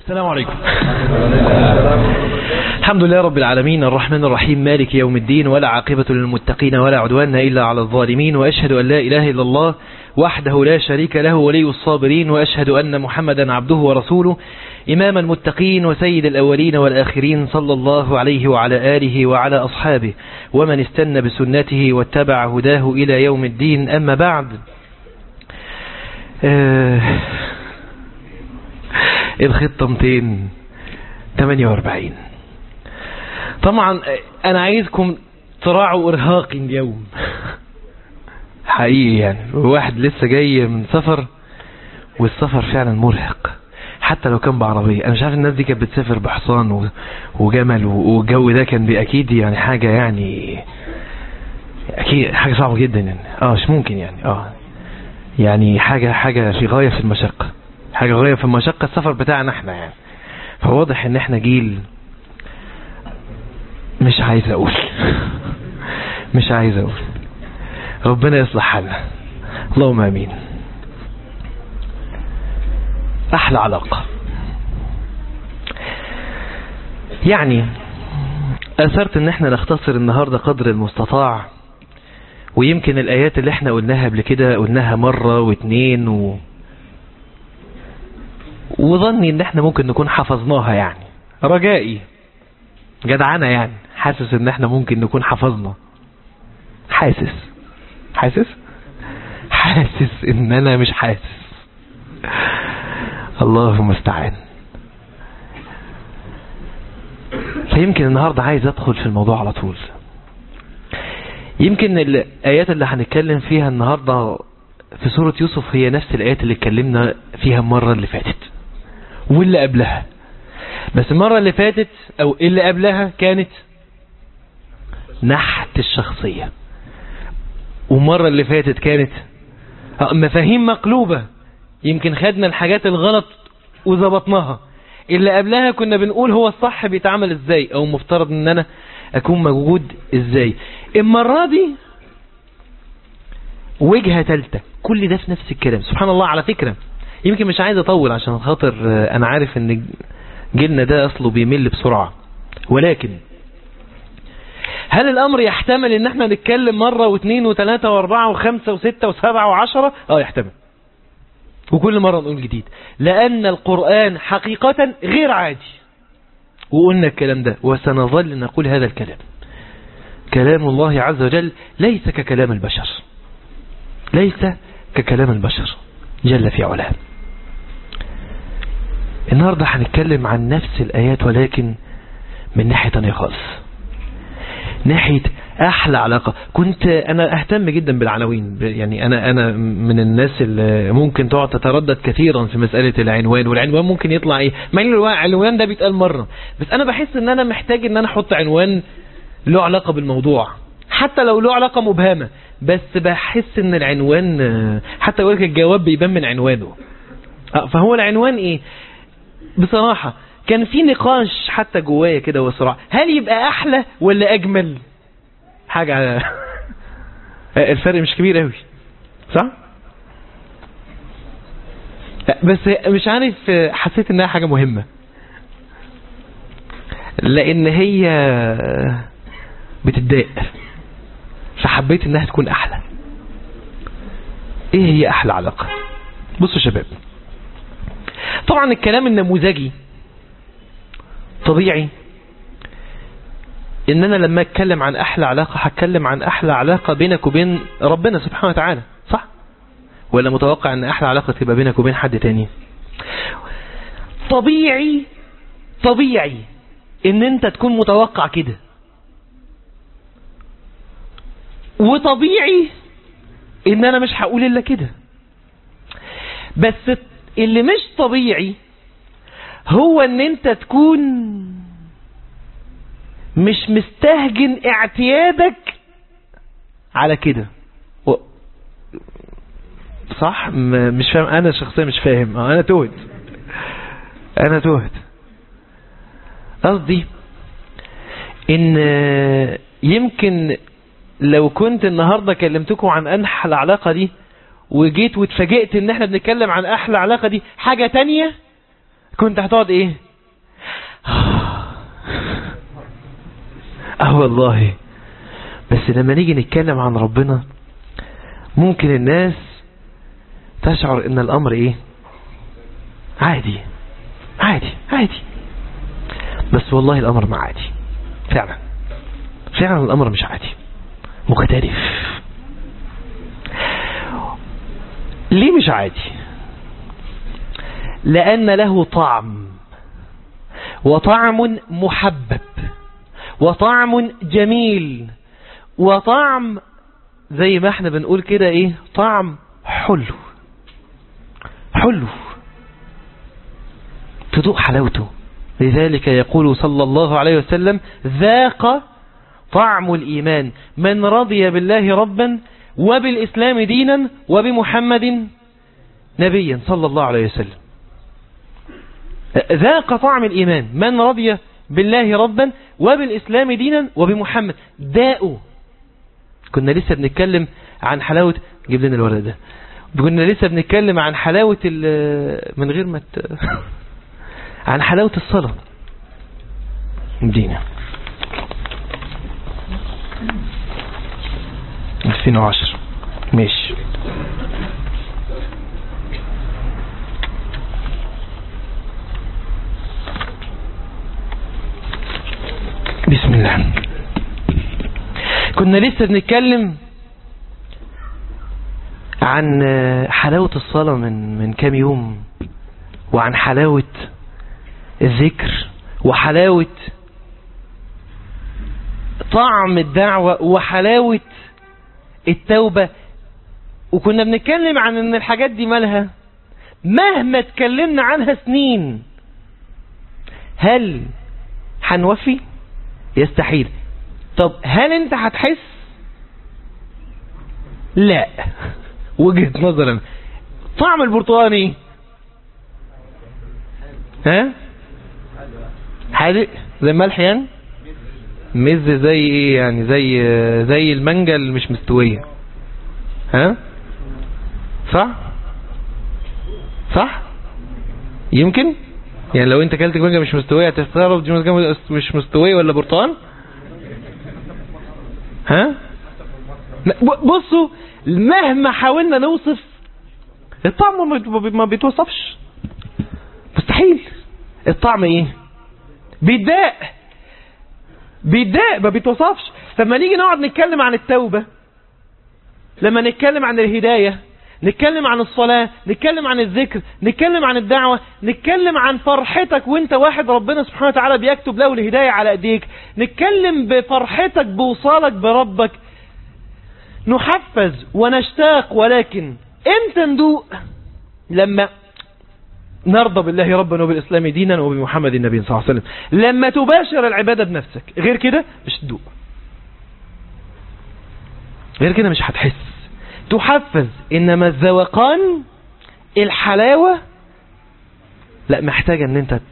السلام عليكم الحمد لله رب العالمين الرحمن الرحيم مالك يوم الدين ولا عاقبة للمتقين ولا عدوان إلا على الظالمين وأشهد أن لا إله إلا الله وحده لا شريك له ولي الصابرين وأشهد أن محمدا عبده ورسوله إمام المتقين وسيد الأولين والآخرين صلى الله عليه وعلى آله وعلى أصحابه ومن استنى بسنته واتبع هداه إلى يوم الدين أما بعد آه الخطة 248 طبعا انا عايزكم تراعوا ارهاقي اليوم حقيقي يعني واحد لسه جاي من سفر والسفر فعلا مرهق حتى لو كان بعربية انا مش عارف الناس دي كانت بتسافر بحصان وجمل والجو ده كان باكيد يعني حاجة يعني اكيد حاجة صعبة جدا يعني اه مش ممكن يعني اه يعني حاجة حاجة في غاية في المشقة حاجة غاية في المشقة السفر بتاعنا احنا يعني فواضح ان احنا جيل مش عايز اقول مش عايز اقول ربنا يصلح حالنا اللهم امين احلى علاقة يعني اثرت ان احنا نختصر النهاردة قدر المستطاع ويمكن الايات اللي احنا قلناها قبل كده قلناها مرة واتنين و... وظني ان احنا ممكن نكون حفظناها يعني رجائي جدعنا يعني حاسس ان احنا ممكن نكون حفظنا حاسس حاسس حاسس ان انا مش حاسس الله المستعان فيمكن النهاردة عايز ادخل في الموضوع على طول يمكن الايات اللي هنتكلم فيها النهاردة في سورة يوسف هي نفس الايات اللي اتكلمنا فيها المرة اللي فاتت واللي قبلها بس المرة اللي فاتت او اللي قبلها كانت نحت الشخصية والمرة اللي فاتت كانت مفاهيم مقلوبة يمكن خدنا الحاجات الغلط وظبطناها اللي قبلها كنا بنقول هو الصح بيتعمل ازاي او مفترض ان انا اكون موجود ازاي المرة دي وجهة تالتة كل ده في نفس الكلام سبحان الله على فكرة يمكن مش عايز اطول عشان خاطر انا عارف ان جيلنا ده اصله بيمل بسرعة ولكن هل الامر يحتمل ان احنا نتكلم مرة واثنين وثلاثة واربعة وخمسة وستة وسبعة وعشرة اه يحتمل وكل مرة نقول جديد لان القرآن حقيقة غير عادي وقلنا الكلام ده وسنظل نقول هذا الكلام كلام الله عز وجل ليس ككلام البشر ليس ككلام البشر جل في علاه النهاردة هنتكلم عن نفس الآيات ولكن من ناحية تانية خالص ناحية أحلى علاقة كنت أنا أهتم جدا بالعناوين يعني أنا أنا من الناس اللي ممكن تقعد تتردد كثيرا في مسألة العنوان والعنوان ممكن يطلع إيه ما العنوان ده بيتقال مرة بس أنا بحس إن أنا محتاج إن أنا أحط عنوان له علاقة بالموضوع حتى لو له علاقة مبهمة بس بحس ان العنوان حتى يقول لك الجواب بيبان من عنوانه فهو العنوان ايه بصراحة كان في نقاش حتى جوايا كده وصراع هل يبقى احلى ولا اجمل حاجة الفرق مش كبير قوي صح بس مش عارف حسيت انها حاجة مهمة لان هي بتتضايق فحبيت انها تكون احلى ايه هي احلى علاقة بصوا شباب طبعا الكلام النموذجي طبيعي ان انا لما اتكلم عن احلى علاقة هتكلم عن احلى علاقة بينك وبين ربنا سبحانه وتعالى صح ولا متوقع ان احلى علاقة تبقى بينك وبين حد تاني طبيعي طبيعي ان انت تكون متوقع كده وطبيعي ان انا مش هقول الا كده بس اللي مش طبيعي هو ان انت تكون مش مستهجن اعتيادك على كده و... صح م... مش فاهم انا شخصيا مش فاهم انا تهت انا تهت قصدي ان يمكن لو كنت النهاردة كلمتكم عن أنحى العلاقة دي وجيت واتفاجئت ان احنا بنتكلم عن احلى علاقة دي حاجة تانية كنت هتقعد ايه اه والله بس لما نيجي نتكلم عن ربنا ممكن الناس تشعر ان الامر ايه عادي عادي عادي بس والله الامر ما عادي فعلا فعلا الامر مش عادي مختلف ليه مش عادي لان له طعم وطعم محبب وطعم جميل وطعم زي ما احنا بنقول كده ايه طعم حلو حلو تذوق حلاوته لذلك يقول صلى الله عليه وسلم ذاق طعم الإيمان من رضي بالله ربا وبالإسلام دينا وبمحمد نبيا صلى الله عليه وسلم ذاق طعم الإيمان من رضي بالله ربا وبالإسلام دينا وبمحمد داء كنا لسه بنتكلم عن حلاوة جيب لنا الورد ده كنا لسه بنتكلم عن حلاوة من غير ما ت... عن حلاوة الصلاة دينا 2010 ماشي بسم الله كنا لسه بنتكلم عن حلاوة الصلاة من من كام يوم وعن حلاوة الذكر وحلاوة طعم الدعوة وحلاوة التوبة وكنا بنتكلم عن ان الحاجات دي مالها مهما اتكلمنا عنها سنين هل هنوفي يستحيل طب هل انت هتحس لا وجهة نظرا طعم البرتقال ايه ها حادق زي الملح يعني مز زي ايه يعني زي زي المانجا اللي مش مستويه ها صح صح يمكن يعني لو انت كلت مانجا مش مستويه هتستغرب دي مانجا مش مستويه ولا برتقال ها بصوا مهما حاولنا نوصف الطعم ما بيتوصفش مستحيل الطعم ايه بيتضاق بيتضاق ما بيتوصفش فلما نيجي نقعد نتكلم عن التوبة لما نتكلم عن الهداية نتكلم عن الصلاة نتكلم عن الذكر نتكلم عن الدعوة نتكلم عن فرحتك وانت واحد ربنا سبحانه وتعالى بيكتب له الهداية على ايديك نتكلم بفرحتك بوصالك بربك نحفز ونشتاق ولكن امتى ندوق لما نرضى بالله ربا وبالإسلام دينا وبمحمد النبي صلى الله عليه وسلم لما تباشر العبادة بنفسك غير كده مش تدوق غير كده مش هتحس تحفز إنما الذوقان الحلاوة لا محتاجة ان انت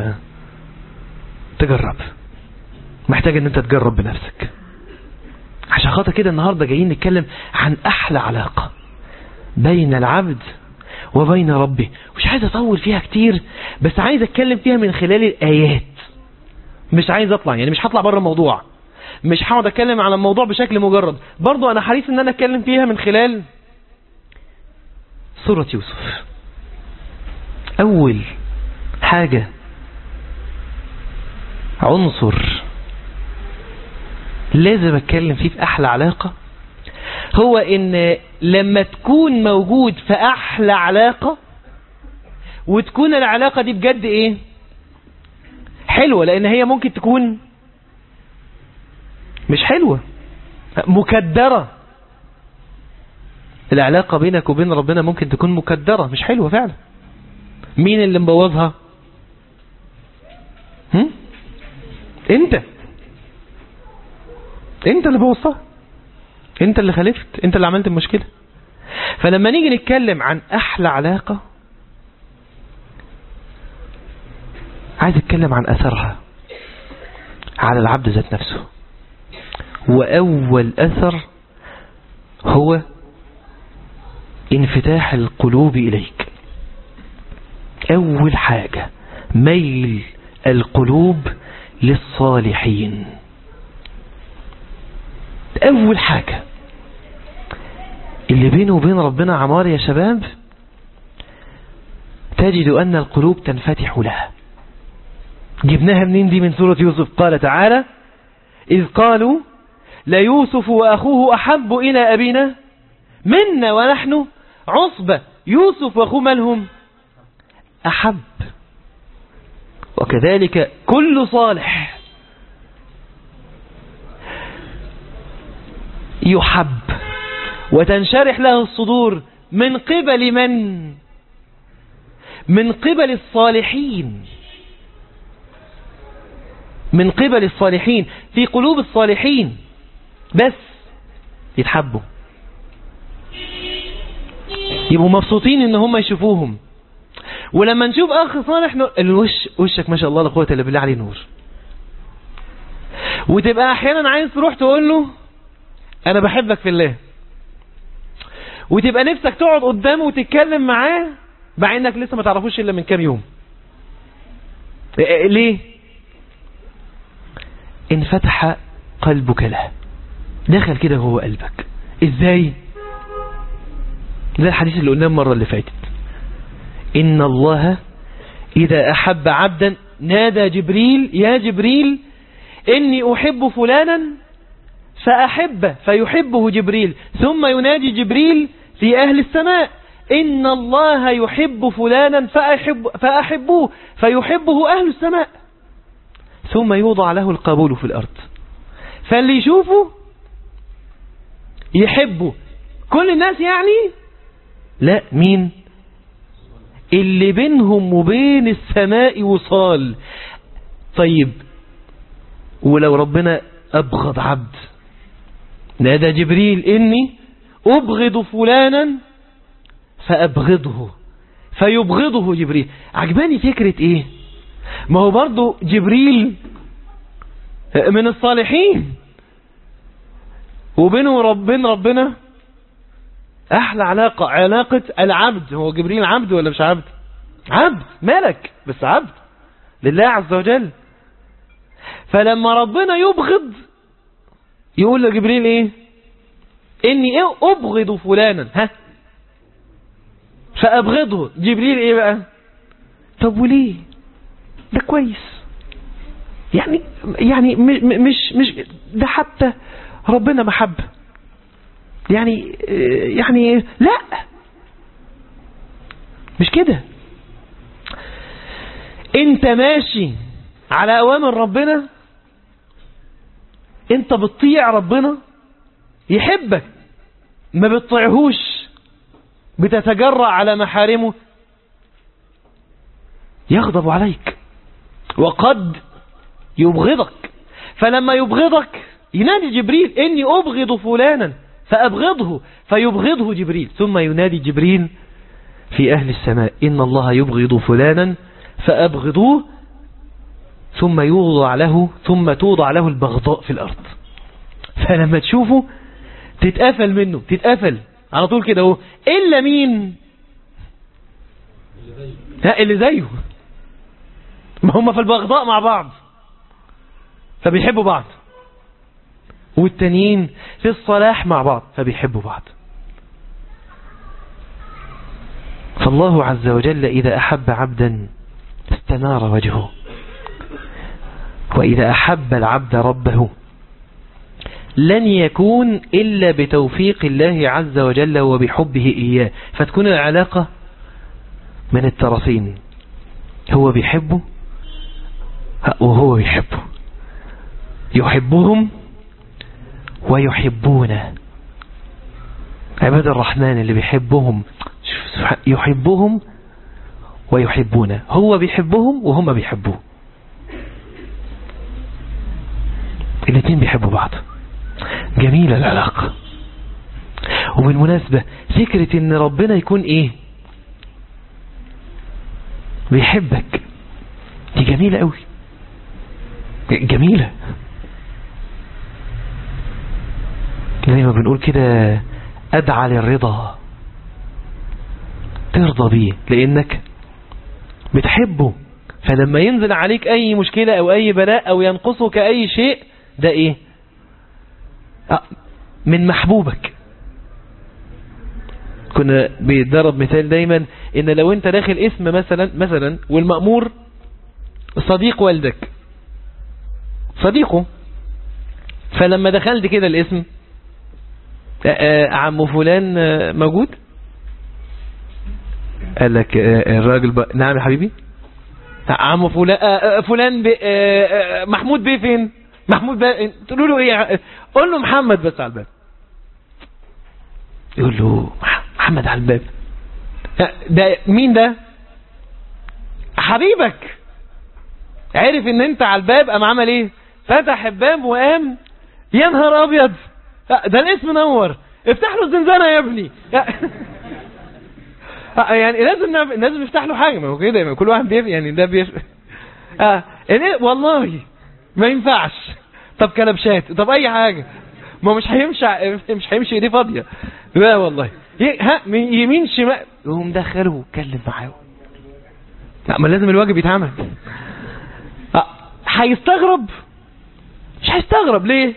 تجرب محتاجة ان انت تجرب بنفسك عشان خاطر كده النهاردة جايين نتكلم عن أحلى علاقة بين العبد وبين ربه مش عايز أطول فيها كتير بس عايز أتكلم فيها من خلال الآيات مش عايز أطلع يعني مش هطلع بره الموضوع مش هقعد أتكلم على الموضوع بشكل مجرد برضو أنا حريص إن أنا أتكلم فيها من خلال سورة يوسف أول حاجة عنصر لازم اتكلم فيه في احلى علاقة هو ان لما تكون موجود في احلى علاقة وتكون العلاقة دي بجد ايه حلوة لان هي ممكن تكون مش حلوة مكدرة العلاقة بينك وبين ربنا ممكن تكون مكدرة مش حلوة فعلا مين اللي مبوظها هم؟ انت انت اللي بوظتها انت اللي خالفت انت اللي عملت المشكلة فلما نيجي نتكلم عن احلى علاقة عايز اتكلم عن اثرها على العبد ذات نفسه واول اثر هو انفتاح القلوب اليك اول حاجة ميل القلوب للصالحين أول حاجة اللي بينه وبين ربنا عمار يا شباب تجد أن القلوب تنفتح لها جبناها منين دي من سورة يوسف قال تعالى إذ قالوا ليوسف وأخوه أحب إلى أبينا منا ونحن عصبة يوسف وأخوه مالهم أحب وكذلك كل صالح يحب وتنشرح له الصدور من قبل من من قبل الصالحين من قبل الصالحين في قلوب الصالحين بس يتحبوا يبقوا مبسوطين ان هم يشوفوهم ولما نشوف اخ صالح نقول الوش وشك ما شاء الله لا قوه الا بالله عليه نور وتبقى احيانا عايز تروح تقول له انا بحبك في الله وتبقى نفسك تقعد قدامه وتتكلم معاه مع انك لسه ما تعرفوش الا من كام يوم ليه انفتح قلبك له دخل كده جوه قلبك ازاي ده الحديث اللي قلناه المره اللي فاتت ان الله اذا احب عبدا نادى جبريل يا جبريل اني احب فلانا فاحبه فيحبه جبريل ثم ينادي جبريل في اهل السماء إن الله يحب فلانا فأحب فأحبوه فيحبه أهل السماء ثم يوضع له القبول في الأرض فاللي يشوفه يحبه كل الناس يعني لا مين اللي بينهم وبين السماء وصال طيب ولو ربنا أبغض عبد نادى جبريل إني أبغض فلانا فأبغضه فيبغضه جبريل عجباني فكرة ايه ما هو برضو جبريل من الصالحين وبينه وبين ربنا احلى علاقة علاقة العبد هو جبريل عبد ولا مش عبد عبد ملك بس عبد لله عز وجل فلما ربنا يبغض يقول لجبريل ايه اني ايه ابغض فلانا ها فأبغضه جبريل ايه بقى طب وليه ده كويس يعني يعني مش مش ده حتى ربنا محبة يعني يعني لا مش كده انت ماشي على اوامر ربنا انت بتطيع ربنا يحبك ما بتطيعهوش بتتجرأ على محارمه يغضب عليك وقد يبغضك فلما يبغضك ينادي جبريل إني أبغض فلانا فأبغضه فيبغضه جبريل ثم ينادي جبريل في أهل السماء إن الله يبغض فلانا فأبغضوه ثم يوضع له ثم توضع له البغضاء في الأرض فلما تشوفه تتقفل منه تتقفل على طول كده اهو الا مين ها اللي زيه ما هم في البغضاء مع بعض فبيحبوا بعض والتانيين في الصلاح مع بعض فبيحبوا بعض فالله عز وجل إذا أحب عبدا استنار وجهه وإذا أحب العبد ربه لن يكون إلا بتوفيق الله عز وجل وبحبه إياه فتكون العلاقة من الطرفين هو بيحبه وهو بيحبه يحبهم ويحبونه عباد الرحمن اللي بيحبهم يحبهم ويحبونه هو بيحبهم وهم بيحبوه الاثنين بيحبوا بعض جميلة العلاقة وبالمناسبة فكرة ان ربنا يكون ايه بيحبك دي جميلة قوي جميلة زي ما بنقول كده ادعى للرضا ترضى بيه لانك بتحبه فلما ينزل عليك أي مشكلة أو أي بلاء أو ينقصك أي شيء ده إيه آه، من محبوبك كنا بيتضرب مثال دايما ان لو انت داخل اسم مثلا مثلا والمأمور صديق والدك صديقه فلما دخلت كده الاسم آه، آه، عم فلان آه، موجود قال لك آه، الراجل بقى نعم يا حبيبي عم فلان آه، آه، فلان بي آه، آه، محمود بيه فين محمود بيه تقولوا له ايه قول له محمد بس على الباب يقول له مح- محمد على الباب آه، ده مين ده حبيبك عرف ان انت على الباب قام عمل ايه فتح الباب وقام يا نهار ابيض آه، ده الاسم نور افتح له الزنزانه يا ابني آه، يعني لازم نعمل- لازم نفتح له حاجه ما هو كده ما كل واحد بيف يعني ده بيف اه يعني والله ما ينفعش طب كلبشات طب اي حاجه ما مش هيمشي مش هيمشي ايديه فاضيه لا والله ي- ها من يمين شمال يقوم دخله واتكلم معاه لا ما لازم الواجب يتعمل آه، هيستغرب مش هيستغرب ليه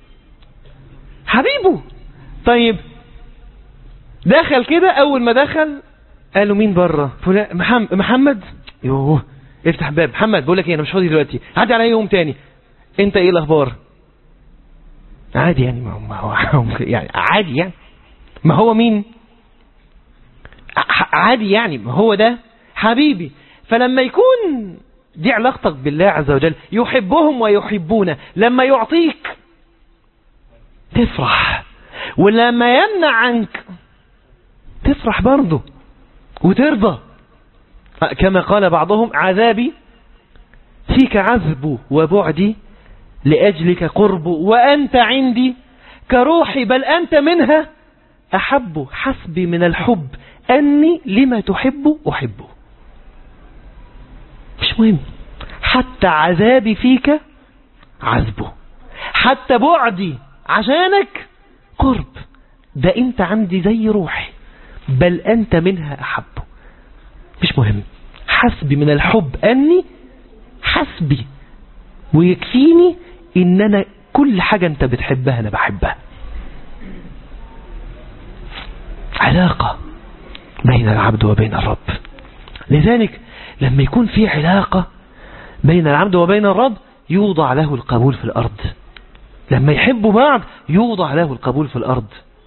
حبيبه طيب دخل كده اول ما دخل قالوا مين بره فلان محمد محمد يوه افتح باب محمد بقول لك ايه انا مش فاضي دلوقتي عدي عليا يوم تاني انت ايه الاخبار عادي يعني ما هو- ما هو يعني عادي يعني ما هو مين ع- عادي يعني ما هو ده حبيبي فلما يكون دي علاقتك بالله عز وجل يحبهم ويحبونه لما يعطيك تفرح ولما يمنع عنك تفرح برضه وترضى كما قال بعضهم عذابي فيك عذب وبعدي لأجلك قرب وأنت عندي كروحي بل أنت منها أحب حسبي من الحب أني لما تحب أحبه مش مهم حتى عذابي فيك عذبه حتى بعدي عشانك قرب ده انت عندي زي روحي بل انت منها احب مش مهم حسبي من الحب اني حسبي ويكفيني ان انا كل حاجة انت بتحبها انا بحبها علاقة بين العبد وبين الرب لذلك لما يكون في علاقة بين العبد وبين الرب يوضع له القبول في الأرض لما يحبوا بعض يوضع له القبول في الأرض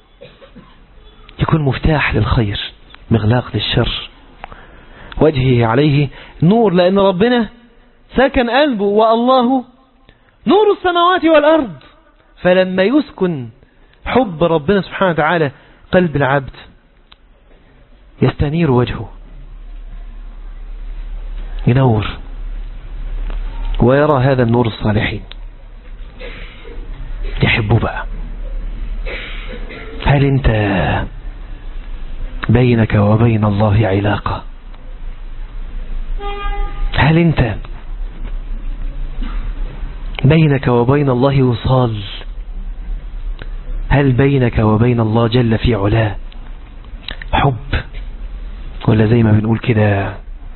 يكون مفتاح للخير مغلاق للشر وجهه عليه نور لأن ربنا سكن قلبه والله نور السماوات والأرض فلما يسكن حب ربنا سبحانه وتعالى قلب العبد يستنير وجهه ينور ويرى هذا النور الصالحين يحبوا بقى هل انت بينك وبين الله علاقة هل انت بينك وبين الله وصال هل بينك وبين الله جل في علاه حب ولا زي ما بنقول كده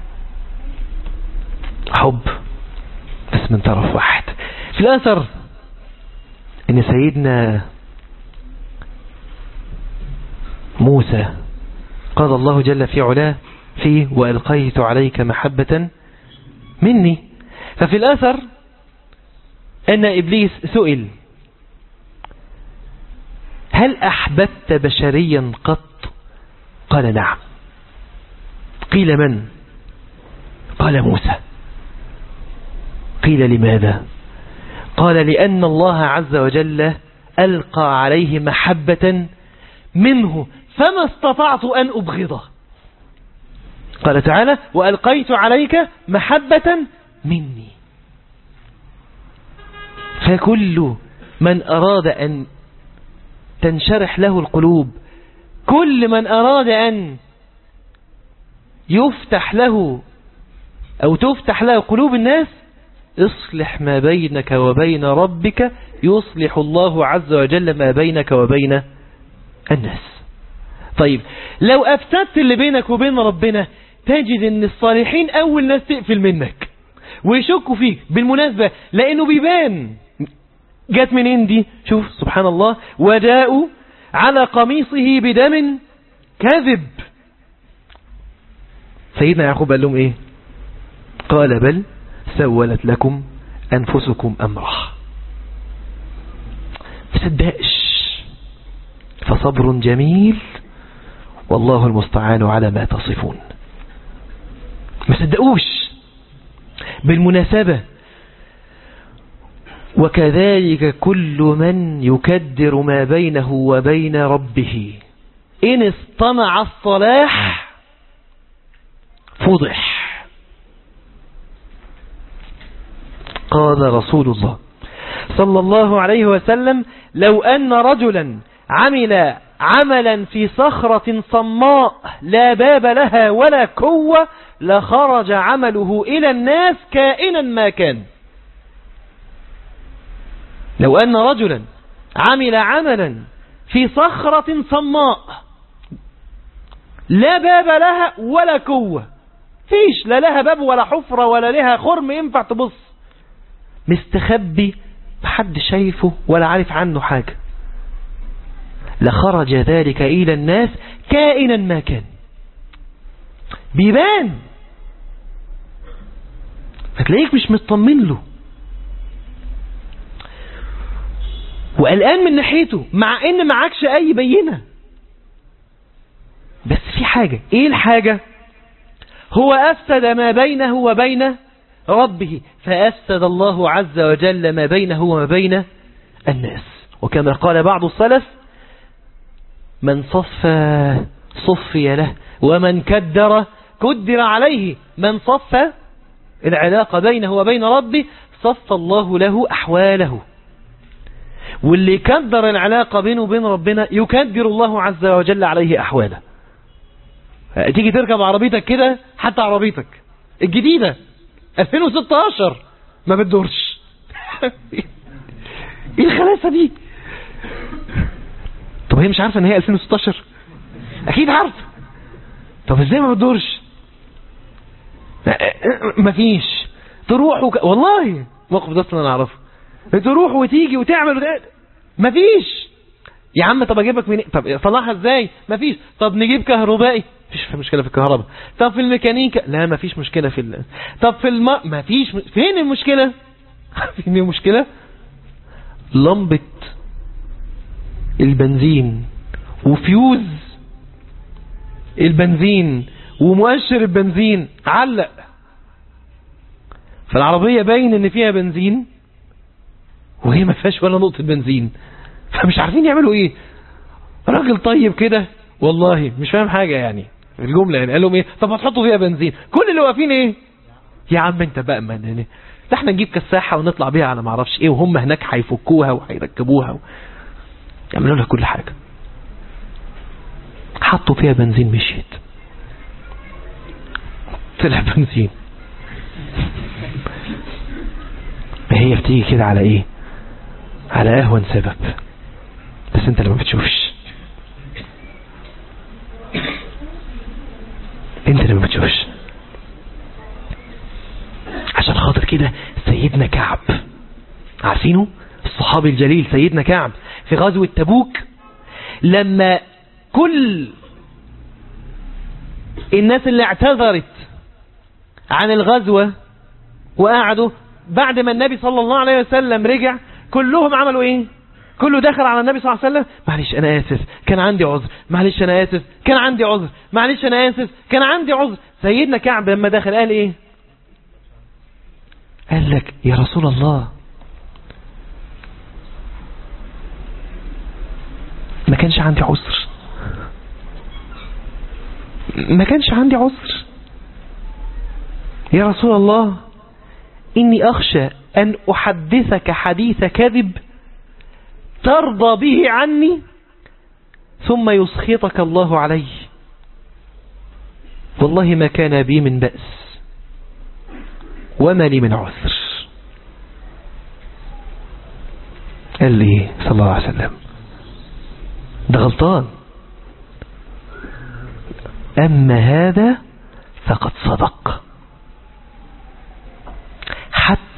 حب بس من طرف واحد في الأثر ان سيدنا موسى قال الله جل في علاه فيه وألقيت عليك محبة مني ففي الأثر أن إبليس سئل هل أحببت بشريا قط قال نعم قيل من قال موسى قيل لماذا قال لأن الله عز وجل ألقى عليه محبة منه فما استطعت أن أبغضه قال تعالى وألقيت عليك محبة مني فكل من أراد أن تنشرح له القلوب كل من أراد أن يفتح له أو تفتح له قلوب الناس اصلح ما بينك وبين ربك يصلح الله عز وجل ما بينك وبين الناس طيب لو أفسدت اللي بينك وبين ربنا تجد ان الصالحين أول ناس تقفل منك ويشكوا فيك بالمناسبة لأنه بيبان جت منين دي شوف سبحان الله وجاءوا على قميصه بدم كذب سيدنا يعقوب قال لهم ايه قال بل سولت لكم أنفسكم أمره مصدقش فصبر جميل والله المستعان على ما تصفون ما صدقوش بالمناسبة وكذلك كل من يكدر ما بينه وبين ربه إن اصطنع الصلاح فضح قال رسول الله صلى الله عليه وسلم لو أن رجلا عمل عملا في صخرة صماء لا باب لها ولا كوة لخرج عمله إلى الناس كائنا ما كان لو أن رجلا عمل عملا في صخرة صماء لا باب لها ولا كوة فيش لا لها باب ولا حفرة ولا لها خرم ينفع تبص مستخبي محد شايفه ولا عارف عنه حاجة لخرج ذلك إلى الناس كائنا ما كان بيبان فتلاقيك مش مطمن له وقلقان من ناحيته مع ان معكش اي بينة بس في حاجة ايه الحاجة هو افسد ما بينه وبين ربه فافسد الله عز وجل ما بينه وما بين الناس وكما قال بعض السلف من صفى صفي له ومن كدر كدر عليه من صفى العلاقة بينه وبين ربه صف الله له أحواله واللي يكدر العلاقة بينه وبين ربنا يكدر الله عز وجل عليه أحواله تيجي تركب عربيتك كده حتى عربيتك الجديدة 2016 ما بتدورش ايه الخلاسة دي طب هي مش عارفة ان هي 2016 اكيد عارفة طب ازاي ما بتدورش مفيش تروح وك... والله موقف ده اصلا انا اعرفه تروح وتيجي وتعمل وتعمل مفيش يا عم طب اجيبك من طب صلحها ازاي مفيش طب نجيب كهربائي مفيش مشكله في الكهرباء طب في الميكانيكا لا مفيش مشكله في ال... طب في الم... مفيش م... فين المشكله فين المشكله لمبه البنزين وفيوز البنزين ومؤشر البنزين علق فالعربية باين ان فيها بنزين وهي ما فيهاش ولا نقطة بنزين فمش عارفين يعملوا ايه راجل طيب كده والله مش فاهم حاجة يعني الجملة يعني قال لهم ايه طب هتحطوا فيها بنزين كل اللي واقفين ايه يا عم انت بقى من يعني ده احنا نجيب كساحة ونطلع بيها على معرفش ايه وهم هناك هيفكوها وهيركبوها و... يعملوا لها كل حاجة حطوا فيها بنزين مشيت طلع بنزين ما هي بتيجي كده على ايه على اهون سبب بس انت اللي ما بتشوفش انت اللي ما بتشوفش عشان خاطر كده سيدنا كعب عارفينه الصحابي الجليل سيدنا كعب في غزوة تبوك لما كل الناس اللي اعتذرت عن الغزوة وقعدوا بعد ما النبي صلى الله عليه وسلم رجع كلهم عملوا ايه كله دخل على النبي صلى الله عليه وسلم معلش انا اسف كان عندي عذر معلش انا اسف كان عندي عذر معلش انا اسف كان عندي عذر سيدنا كعب لما دخل قال ايه قال لك يا رسول الله ما كانش عندي عذر ما كانش عندي عذر يا رسول الله إني أخشى أن أحدثك حديث كذب ترضى به عني ثم يسخطك الله علي والله ما كان بي من بأس وما لي من عذر قال لي صلى الله عليه وسلم ده غلطان أما هذا فقد صدق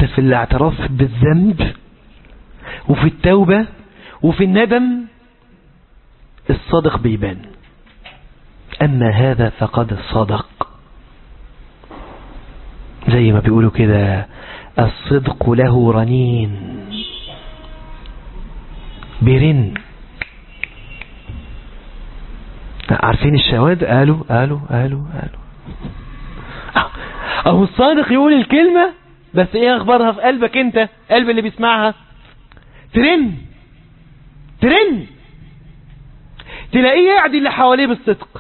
في الاعتراف بالذنب وفي التوبة وفي الندم الصادق بيبان أما هذا فقد صدق زي ما بيقولوا كده الصدق له رنين برن عارفين الشواذ قالوا قالوا قالوا قالوا اهو الصادق يقول الكلمة بس ايه اخبارها في قلبك انت قلب اللي بيسمعها ترن ترن تلاقيه يعدي اللي حواليه بالصدق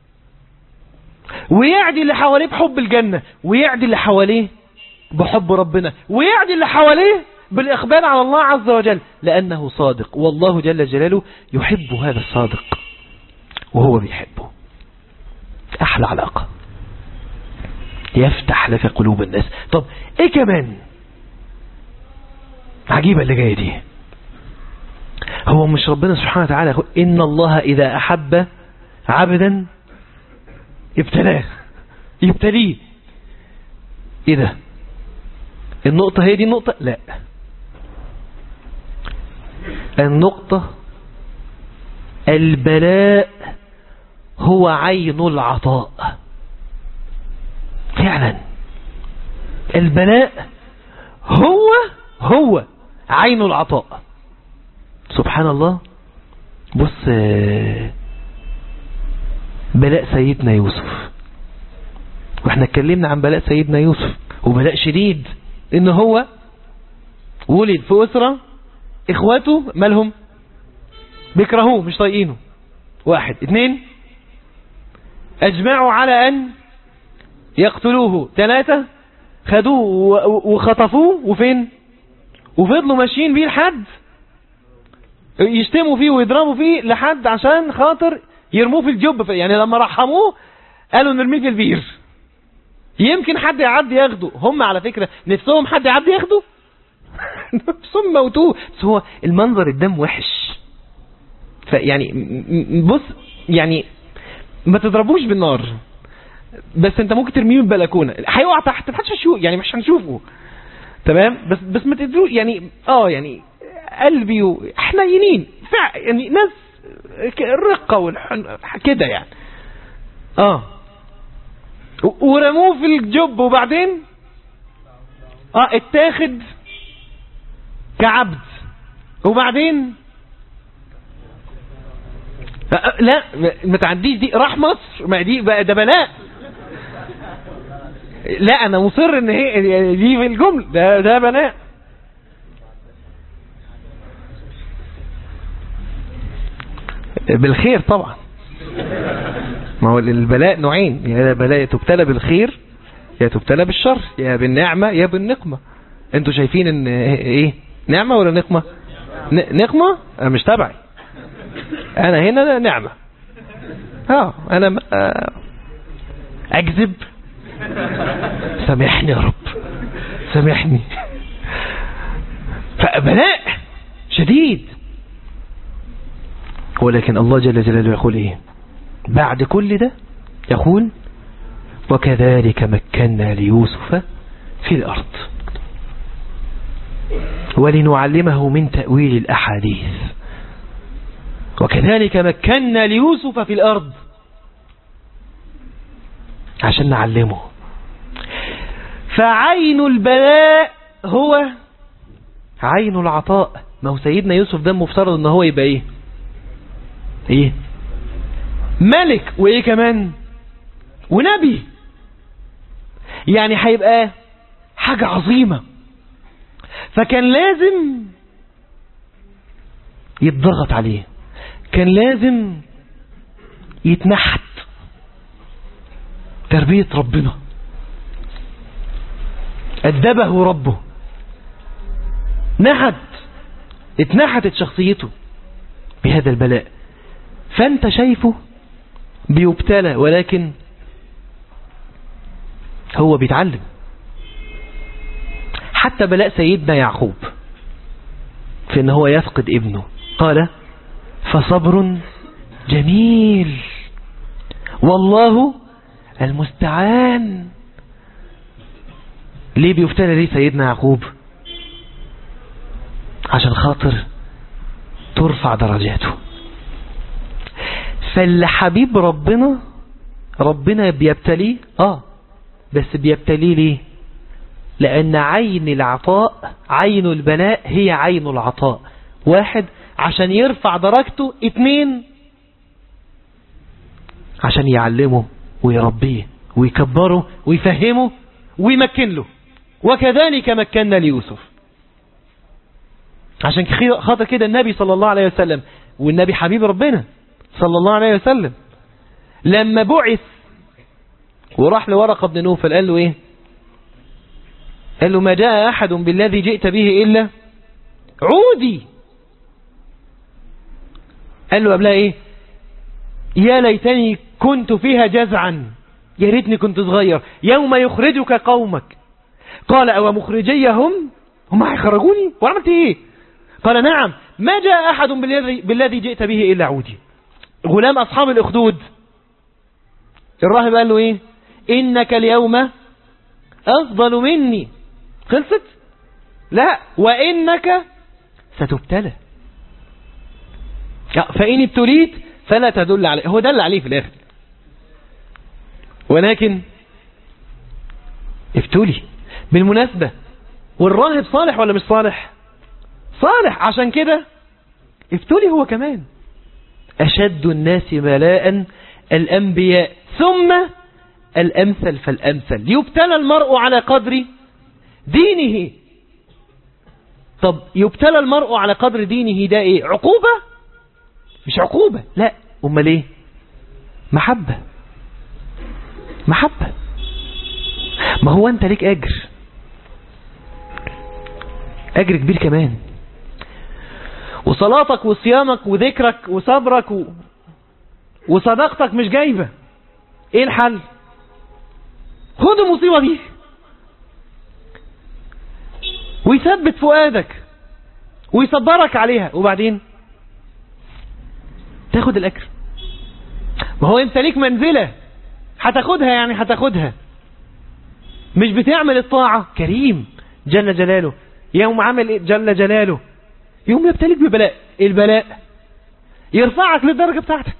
ويعدي اللي حواليه بحب الجنة ويعدي اللي حواليه بحب ربنا ويعدي اللي حواليه بالإقبال على الله عز وجل لأنه صادق والله جل جلاله يحب هذا الصادق وهو بيحبه أحلى علاقة يفتح لك قلوب الناس طب ايه كمان عجيبة اللي جاية دي هو مش ربنا سبحانه وتعالى يقول إن الله إذا أحب عبدا ابتلاه يبتليه ايه ده النقطة هي دي النقطة لا النقطة البلاء هو عين العطاء فعلا البلاء هو هو عين العطاء سبحان الله بص بلاء سيدنا يوسف واحنا اتكلمنا عن بلاء سيدنا يوسف وبلاء شديد ان هو ولد في اسرة اخواته مالهم بيكرهوه مش طايقينه واحد اثنين اجمعوا على ان يقتلوه ثلاثة خدوه وخطفوه وفين وفضلوا ماشيين بيه لحد يشتموا فيه ويضربوا فيه لحد عشان خاطر يرموه في الجب يعني لما رحموه قالوا نرميه في البير يمكن حد يعدي ياخده هم على فكرة نفسهم حد يعدي ياخده نفسهم موتوه بس هو المنظر الدم وحش فيعني بص يعني ما تضربوش بالنار بس انت ممكن ترميه من البلكونه هيقع تحت محدش هيشوف يعني مش هنشوفه تمام بس بس ما تدروا يعني اه يعني قلبي وحنينين يعني ناس الرقه والحن كده يعني اه ورموه في الجب وبعدين اه اتاخد كعبد وبعدين لا ما تعديش دي راح مصر ما دي بقى ده بلاء لا انا مصر ان هي دي في الجمل ده ده بلاء بالخير طبعا ما هو البلاء نوعين يا بلاء تبتلى بالخير يا تبتلى بالشر يا بالنعمة يا بالنقمة انتوا شايفين ان ايه نعمة ولا نقمة نقمة انا مش تبعي انا هنا نعمة اه انا اكذب سامحني يا رب سامحني فبلاء شديد ولكن الله جل جلاله يقول ايه بعد كل ده يقول وكذلك مكنا ليوسف في الأرض ولنعلمه من تأويل الأحاديث وكذلك مكنا ليوسف في الأرض عشان نعلمه فعين البلاء هو عين العطاء ما هو سيدنا يوسف ده مفترض ان هو يبقى ايه ايه ملك وايه كمان ونبي يعني هيبقى حاجة عظيمة فكان لازم يتضغط عليه كان لازم يتنحت تربية ربنا أدبه ربه نحت اتنحتت شخصيته بهذا البلاء فانت شايفه بيبتلى ولكن هو بيتعلم حتى بلاء سيدنا يعقوب في ان هو يفقد ابنه قال فصبر جميل والله المستعان ليه بيفتنى ليه سيدنا يعقوب عشان خاطر ترفع درجاته فاللي حبيب ربنا ربنا بيبتليه اه بس بيبتليه ليه لأن عين العطاء عين البلاء هي عين العطاء واحد عشان يرفع درجته اتنين عشان يعلمه ويربيه ويكبره ويفهمه ويمكن له وكذلك مكنا ليوسف عشان خاطر كده النبي صلى الله عليه وسلم والنبي حبيب ربنا صلى الله عليه وسلم لما بعث وراح لورقة بن نوفل قال له ايه قال له ما جاء أحد بالذي جئت به إلا عودي قال له قبلها ايه يا ليتني كنت فيها جزعا يا ريتني كنت صغير يوم يخرجك قومك قال أو مخرجي هم هم هيخرجوني وعملت ايه قال نعم ما جاء أحد بالذي, بالذي جئت به إلا عودي غلام أصحاب الأخدود الراهب قال له ايه إنك اليوم أفضل مني خلصت لا وإنك ستبتلى فإن ابتليت فلا تدل عليه هو دل عليه في الآخر ولكن ابتلي بالمناسبة والراهب صالح ولا مش صالح صالح عشان كده ابتلي هو كمان أشد الناس بلاء الأنبياء ثم الأمثل فالأمثل يبتلى المرء على قدر دينه طب يبتلى المرء على قدر دينه ده ايه عقوبة مش عقوبة لا امال ايه محبة محبة ما هو انت ليك اجر اجر كبير كمان وصلاتك وصيامك وذكرك وصبرك و... وصداقتك مش جايبة ايه الحل خد المصيبة دي ويثبت فؤادك ويصبرك عليها وبعدين تاخد الأجر ما هو انت ليك منزلة هتاخدها يعني هتاخدها مش بتعمل الطاعة كريم جل جلاله يوم عمل جل جلاله يوم يبتليك ببلاء البلاء يرفعك للدرجة بتاعتك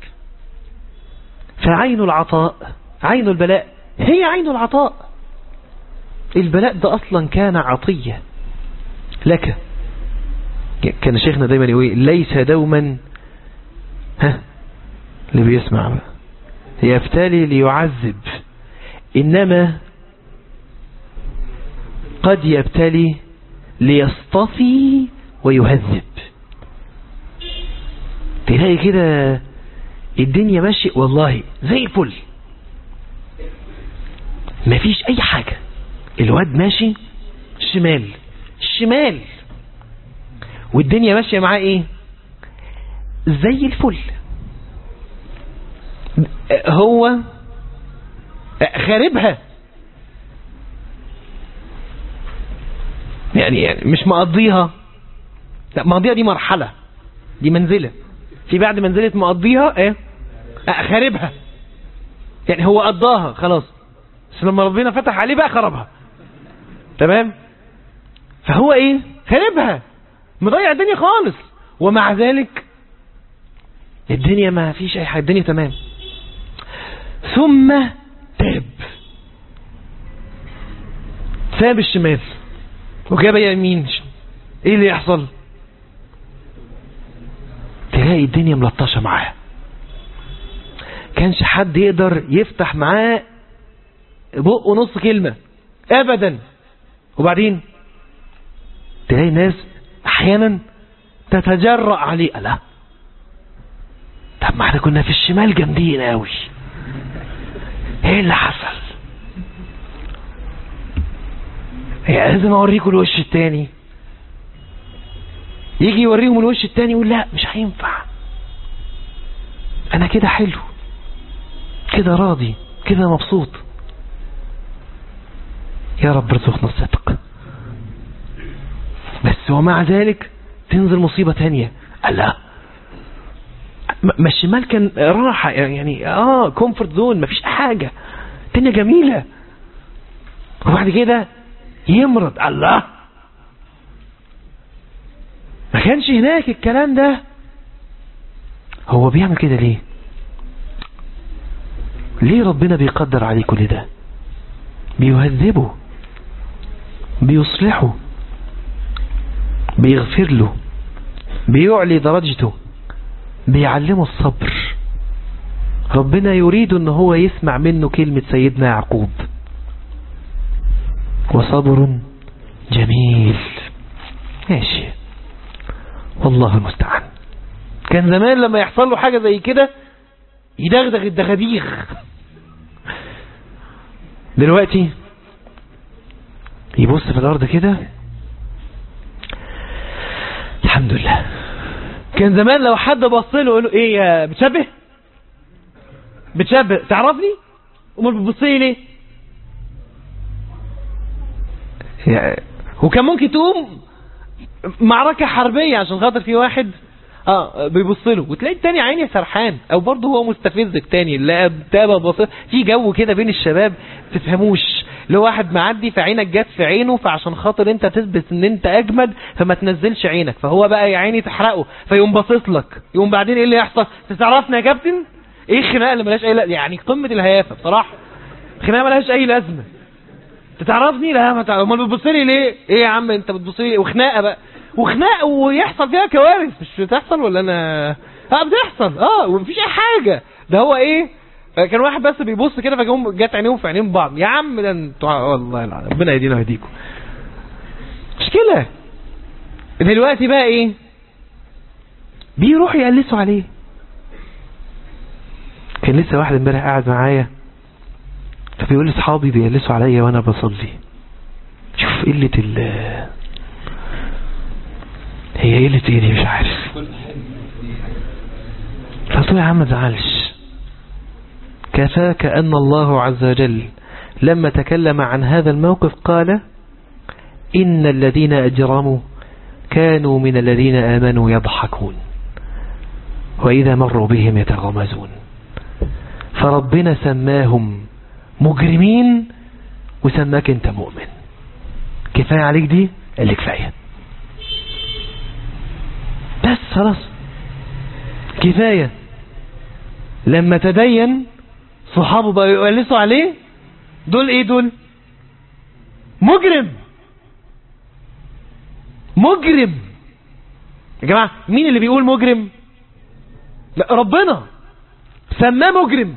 فعين العطاء عين البلاء هي عين العطاء البلاء ده أصلا كان عطية لك كان شيخنا دايما يقول ليس دوما ها اللي بيسمع بقى يبتلي ليعذب إنما قد يبتلي ليصطفي ويهذب تلاقي كده الدنيا ماشية والله زي الفل مفيش اي حاجة الواد ماشي شمال شمال والدنيا ماشية معاه ايه زي الفل هو خاربها يعني, يعني مش مقضيها لا مقضيها دي مرحلة دي منزلة في بعد منزلة مقضيها ايه خاربها يعني هو قضاها خلاص بس لما ربنا فتح عليه بقى خربها تمام فهو ايه خاربها مضيع الدنيا خالص ومع ذلك الدنيا ما فيش اي حاجة الدنيا تمام ثم تاب ساب الشمال وجاب يمين ايه اللي يحصل تلاقي الدنيا ملطشة معاه كانش حد يقدر يفتح معاه بق ونص كلمة ابدا وبعدين تلاقي ناس احيانا تتجرأ عليه لا طب ما احنا كنا في الشمال جامدين قوي ايه اللي حصل هي لازم اوريكم الوش التاني يجي يوريهم الوش التاني يقول لا مش هينفع انا كده حلو كده راضي كده مبسوط يا رب ارزقنا الصدق بس ومع ذلك تنزل مصيبة تانية الله ما الشمال كان راحة يعني اه كومفورت زون مفيش حاجة الدنيا جميلة وبعد كده يمرض الله ما كانش هناك الكلام ده هو بيعمل كده ليه ليه ربنا بيقدر عليه كل ده بيهذبه بيصلحه بيغفر له بيعلي درجته بيعلمه الصبر ربنا يريد ان هو يسمع منه كلمة سيدنا يعقوب وصبر جميل ماشي والله المستعان كان زمان لما يحصل له حاجة زي كده يدغدغ الدغاديغ دلوقتي يبص في الارض كده الحمد لله كان زمان لو حد بص له يقول له ايه يا بتشبه بتشبه تعرفني امال بتبص لي ليه يعني وكان ممكن تقوم معركة حربية عشان خاطر في واحد اه بيبص له وتلاقي التاني عيني سرحان او برضه هو مستفز التاني لا تابع بص في جو كده بين الشباب تفهموش لو واحد معدي فعينك جت في عينه فعشان خاطر انت تثبت ان انت اجمد فما تنزلش عينك فهو بقى يا عيني تحرقه فيقوم باصص لك يقوم بعدين ايه اللي يحصل تعرفنا يا كابتن ايه الخناقه اللي ملهاش اي لازمه يعني قمه الهيافه بصراحه خناقه ملهاش اي لازمه انت تعرفني لا ما تعرف امال بتبص لي ليه ايه يا عم انت بتبص لي وخناقه بقى وخناقه ويحصل فيها كوارث مش بتحصل ولا انا اه بتحصل اه ومفيش اي حاجه ده هو ايه كان واحد بس بيبص كده فجم جت عينيهم في عينين بعض يا عم ده انتوا والله العظيم ربنا يهدينا ويهديكم مشكله دلوقتي بقى ايه بيروحوا يقلسوا عليه كان لسه واحد امبارح قاعد معايا فبيقول لي اصحابي بيقلسوا عليا وانا بصلي شوف قله ال هي قله ايه دي مش عارف فقلت له يا عم ما تزعلش كفاك أن الله عز وجل لما تكلم عن هذا الموقف قال إن الذين أجرموا كانوا من الذين آمنوا يضحكون وإذا مروا بهم يتغمزون فربنا سماهم مجرمين وسماك انت مؤمن كفاية عليك دي اللي كفاية بس خلاص كفاية لما تدين صحابه بقوا يقلسوا عليه دول ايه دول مجرم مجرم يا جماعة مين اللي بيقول مجرم لا ربنا سماه مجرم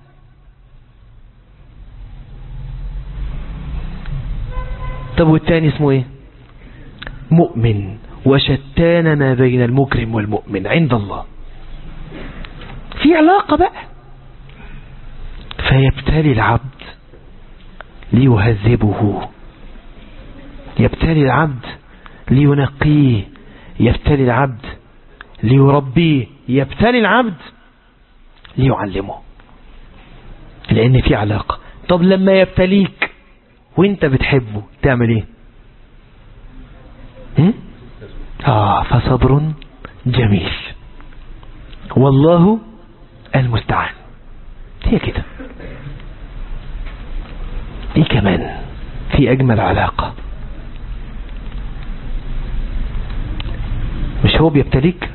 طب والتاني اسمه ايه مؤمن وشتان ما بين المجرم والمؤمن عند الله في علاقة بقى فيبتلي العبد ليهذبه يبتلي العبد لينقيه يبتلي العبد ليربيه يبتلي العبد ليعلمه لان في علاقة طب لما يبتليك وانت بتحبه تعمل ايه هم؟ اه فصبر جميل والله المستعان هي كده ايه كمان في اجمل علاقة مش هو بيبتليك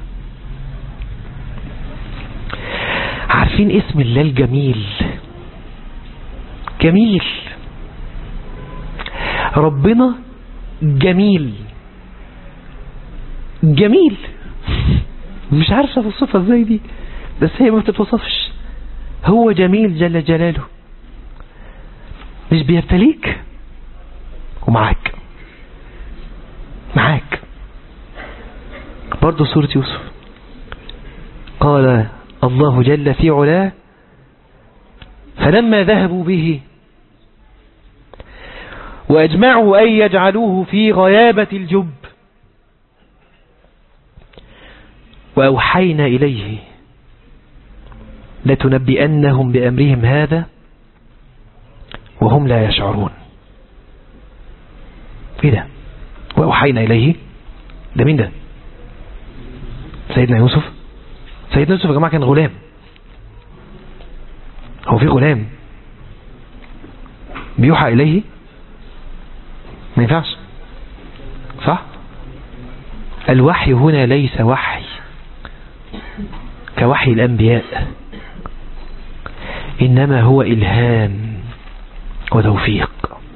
عارفين اسم الله الجميل جميل ربنا جميل جميل مش عارف اوصفها ازاي دي بس هي ما بتتوصفش هو جميل جل جلاله مش بيبتليك ومعاك معاك برضه سورة يوسف قال الله جل في علاه فلما ذهبوا به وأجمعوا أن يجعلوه في غيابة الجب وأوحينا إليه لتنبئنهم بأمرهم هذا وهم لا يشعرون ايه ده وأوحينا إليه ده مين ده سيدنا يوسف سيدنا يوسف يا جماعة كان غلام هو في غلام بيوحى إليه ما ينفعش صح الوحي هنا ليس وحي كوحي الأنبياء إنما هو إلهام وتوفيق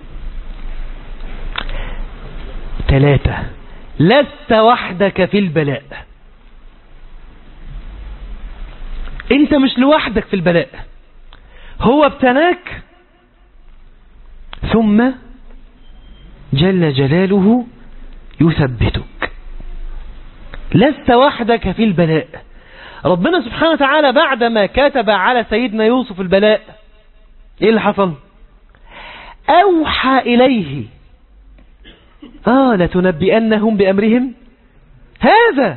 ثلاثة لست وحدك في البلاء انت مش لوحدك في البلاء هو ابتلاك ثم جل جلاله يثبتك لست وحدك في البلاء ربنا سبحانه وتعالى بعدما كتب على سيدنا يوسف البلاء ايه اللي حصل اوحى اليه اه لتنبئنهم بامرهم هذا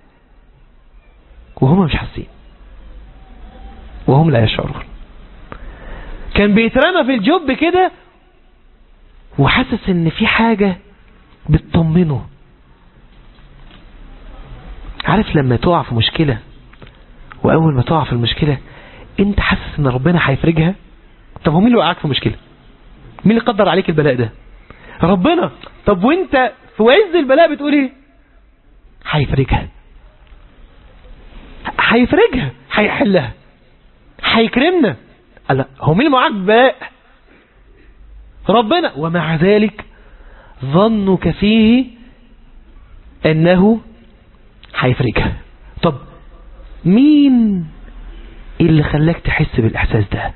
وهم مش حاسين وهم لا يشعرون كان بيترمى في الجب كده وحاسس ان في حاجة بتطمنه عارف لما تقع في مشكلة واول ما تقع في المشكلة انت حاسس ان ربنا هيفرجها طب هو مين اللي وقعك في مشكلة مين اللي قدر عليك البلاء ده ربنا طب وانت في عز البلاء بتقول ايه هيفرجها هيفرجها هيحلها هيكرمنا لا هو مين اللي معاك بلاء ربنا ومع ذلك ظنك فيه انه هيفرجها طب مين اللي خلاك تحس بالاحساس ده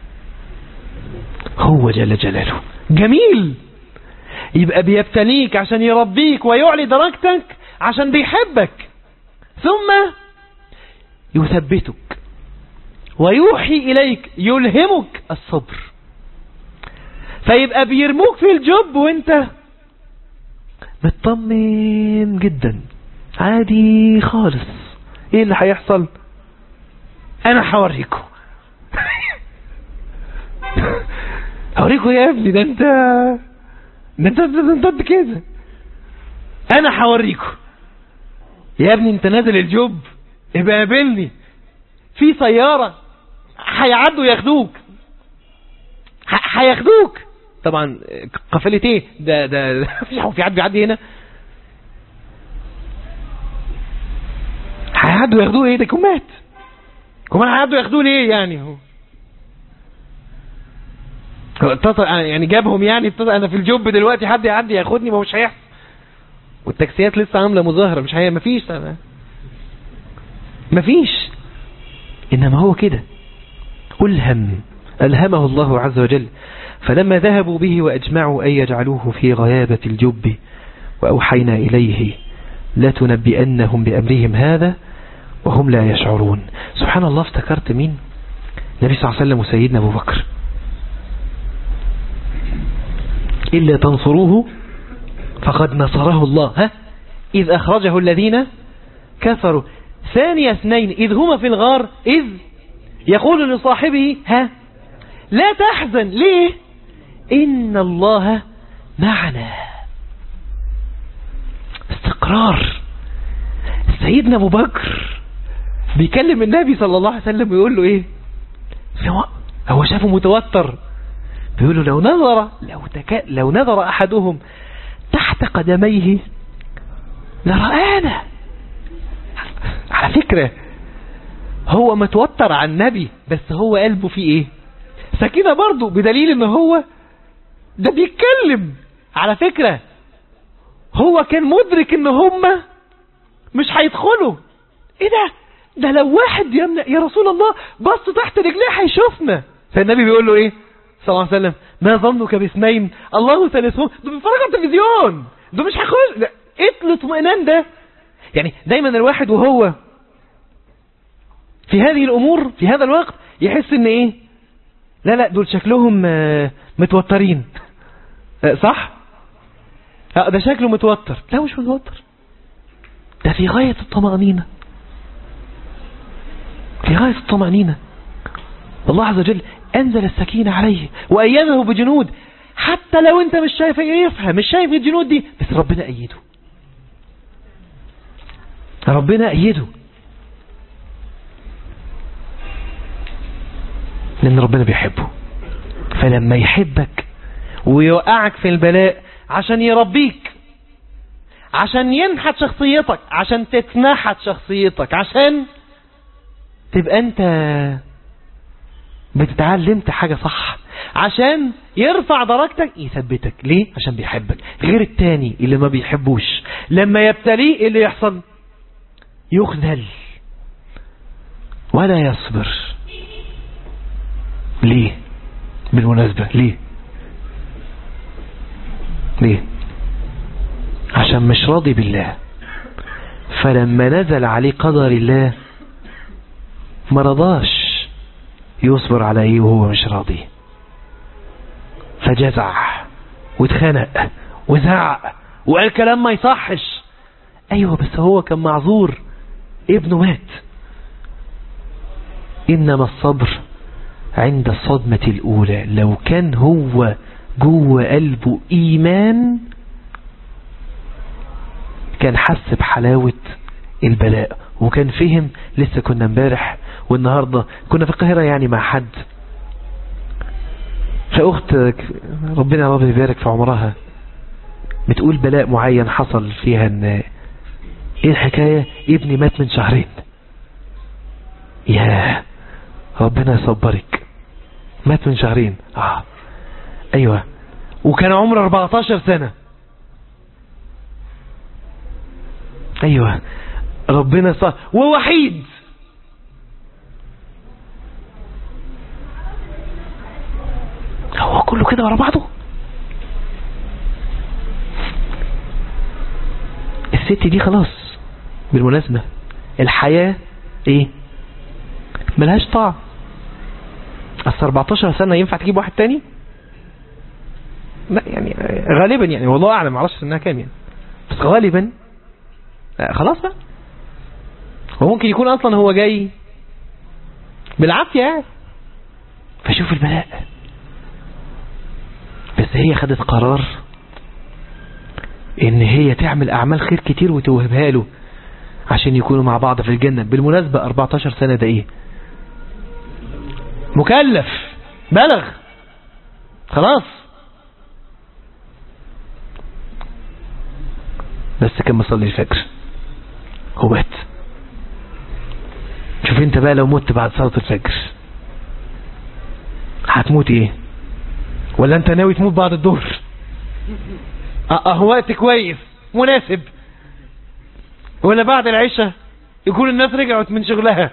هو جل جلاله جميل يبقى بيبتليك عشان يربيك ويعلي درجتك عشان بيحبك ثم يثبتك ويوحي إليك يلهمك الصبر فيبقى بيرموك في الجب وانت مطمن جدا عادي خالص ايه اللي هيحصل انا هوريكم هوريكم يا ابني ده انت ده انت ده انت كده انا هوريكم يا ابني انت نازل الجب ابقى قابلني في سيارة هيعدوا ياخدوك هياخدوك طبعا قفلة ايه ده ده في حد بيعدي هنا هيعدوا ياخدوه ايه ده كمات كمان هيعدوا ياخدوه ليه يعني هو اتصل يعني جابهم يعني اتصل انا في الجوب دلوقتي حد يعدي ياخدني ما هو مش هيحصل والتاكسيات لسه عامله مظاهره مش هي مفيش مفيش انما هو كده ألهم ألهمه الله عز وجل فلما ذهبوا به وأجمعوا أن يجعلوه في غيابة الجب وأوحينا إليه لا تنبئنهم بأمرهم هذا وهم لا يشعرون سبحان الله افتكرت مين النبي صلى الله عليه وسلم وسيدنا أبو بكر إلا تنصروه فقد نصره الله ها إذ أخرجه الذين كفروا ثاني اثنين إذ هما في الغار إذ يقول لصاحبه ها لا تحزن ليه إن الله معنا استقرار سيدنا أبو بكر بيكلم النبي صلى الله عليه وسلم ويقول له إيه هو شافه متوتر بيقول له لو نظر لو, تك... لو نظر أحدهم تحت قدميه لرآنا على فكرة هو متوتر عن النبي بس هو قلبه فيه ايه سكينة برضه بدليل ان هو ده بيتكلم على فكرة هو كان مدرك ان هم مش هيدخلوا ايه ده ده لو واحد يمنع يا رسول الله بص تحت رجليه هيشوفنا فالنبي بيقول له ايه صلى الله عليه وسلم ما ظنك باثنين الله ثالثهم دول بيتفرجوا على التلفزيون دول مش هيخش ايه الاطمئنان ده يعني دايما الواحد وهو في هذه الامور في هذا الوقت يحس ان ايه لا لا دول شكلهم متوترين صح ده شكله متوتر لا مش متوتر ده في غاية الطمأنينة في غاية الطمأنينة الله عز وجل أنزل السكينة عليه وأيده بجنود حتى لو أنت مش شايف يفهم مش شايف الجنود دي بس ربنا أيده ربنا أيده لأن ربنا بيحبه فلما يحبك ويوقعك في البلاء عشان يربيك عشان ينحت شخصيتك عشان تتنحت شخصيتك عشان تبقى انت بتتعلمت حاجة صح عشان يرفع درجتك يثبتك ليه عشان بيحبك غير التاني اللي ما بيحبوش لما يبتليه إيه اللي يحصل يخذل ولا يصبر ليه بالمناسبة ليه ليه عشان مش راضي بالله فلما نزل عليه قدر الله ما رضاش يصبر على ايه وهو مش راضي فجزع واتخنق وزعق وقال كلام ما يصحش ايوه بس هو كان معذور ابنه مات انما الصبر عند الصدمة الاولى لو كان هو جوه قلبه ايمان كان حس بحلاوة البلاء وكان فهم لسه كنا امبارح والنهاردة كنا في القاهرة يعني مع حد فأخت ربنا رب يبارك في عمرها بتقول بلاء معين حصل فيها ان ايه الحكاية ابني مات من شهرين يا ربنا يصبرك مات من شهرين اه ايوه وكان عمره 14 سنة ايوه ربنا صار ووحيد هو كله كده ورا بعضه الست دي خلاص بالمناسبة الحياة ايه ملهاش طعم اصل 14 سنة ينفع تجيب واحد تاني لا يعني غالبا يعني والله اعلم معرفش انها كام يعني بس غالبا خلاص بقى هو ممكن يكون اصلا هو جاي بالعافية يعني فشوف البلاء بس هي خدت قرار ان هي تعمل اعمال خير كتير وتوهبها له عشان يكونوا مع بعض في الجنة بالمناسبة 14 سنة ده ايه مكلف بلغ خلاص بس كان مصلي الفجر هو مات شوف انت بقى لو مت بعد صلاة الفجر هتموت ايه ولا انت ناوي تموت بعد الظهر اه وقت كويس مناسب ولا بعد العشاء يكون الناس رجعت من شغلها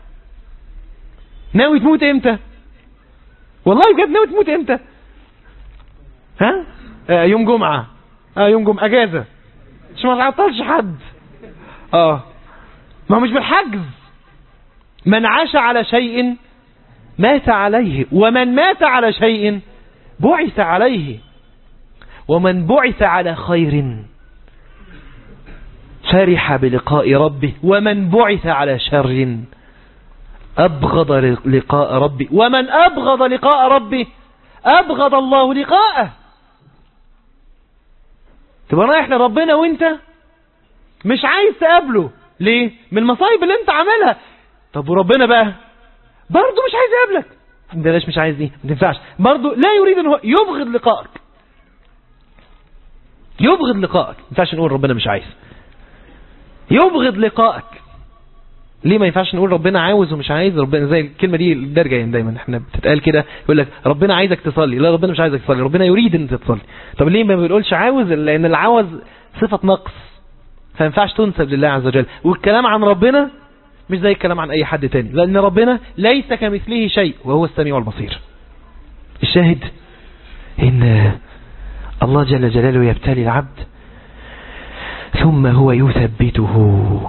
ناوي تموت امتى والله بجد ناوي تموت امتى ها آه يوم جمعة اه يوم جمعة اجازة مش ما تعطلش حد اه ما هو مش بالحجز من عاش على شيء مات عليه ومن مات على شيء بعث عليه ومن بعث على خير فرح بلقاء ربه ومن بعث على شر أبغض لقاء ربه ومن أبغض لقاء ربه أبغض الله لقاءه تبقى رايح لربنا وانت مش عايز تقابله ليه من المصايب اللي انت عاملها طب وربنا بقى برضه مش عايز يقابلك بلاش مش عايز دي ما تنفعش برضه لا يريد ان هو يبغض لقائك يبغض لقائك ما ينفعش نقول ربنا مش عايز يبغض لقائك ليه ما ينفعش نقول ربنا عاوز ومش عايز ربنا زي الكلمه دي الدرجه يعني دايما احنا بتتقال كده يقول لك ربنا عايزك تصلي لا ربنا مش عايزك تصلي ربنا يريد ان انت تصلي طب ليه ما بنقولش عاوز لان العوز صفه نقص فما ينفعش تنسب لله عز وجل والكلام عن ربنا مش زي الكلام عن اي حد تاني لان ربنا ليس كمثله شيء وهو السميع البصير الشاهد ان الله جل جلاله يبتلي العبد ثم هو يثبته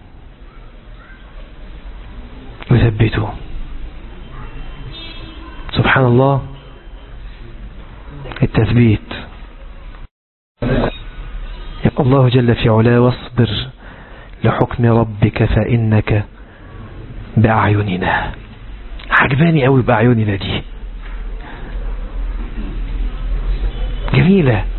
يثبته سبحان الله التثبيت يقول الله جل في علاه واصبر لحكم ربك فإنك بأعيننا عجباني قوي بأعيننا دي جميلة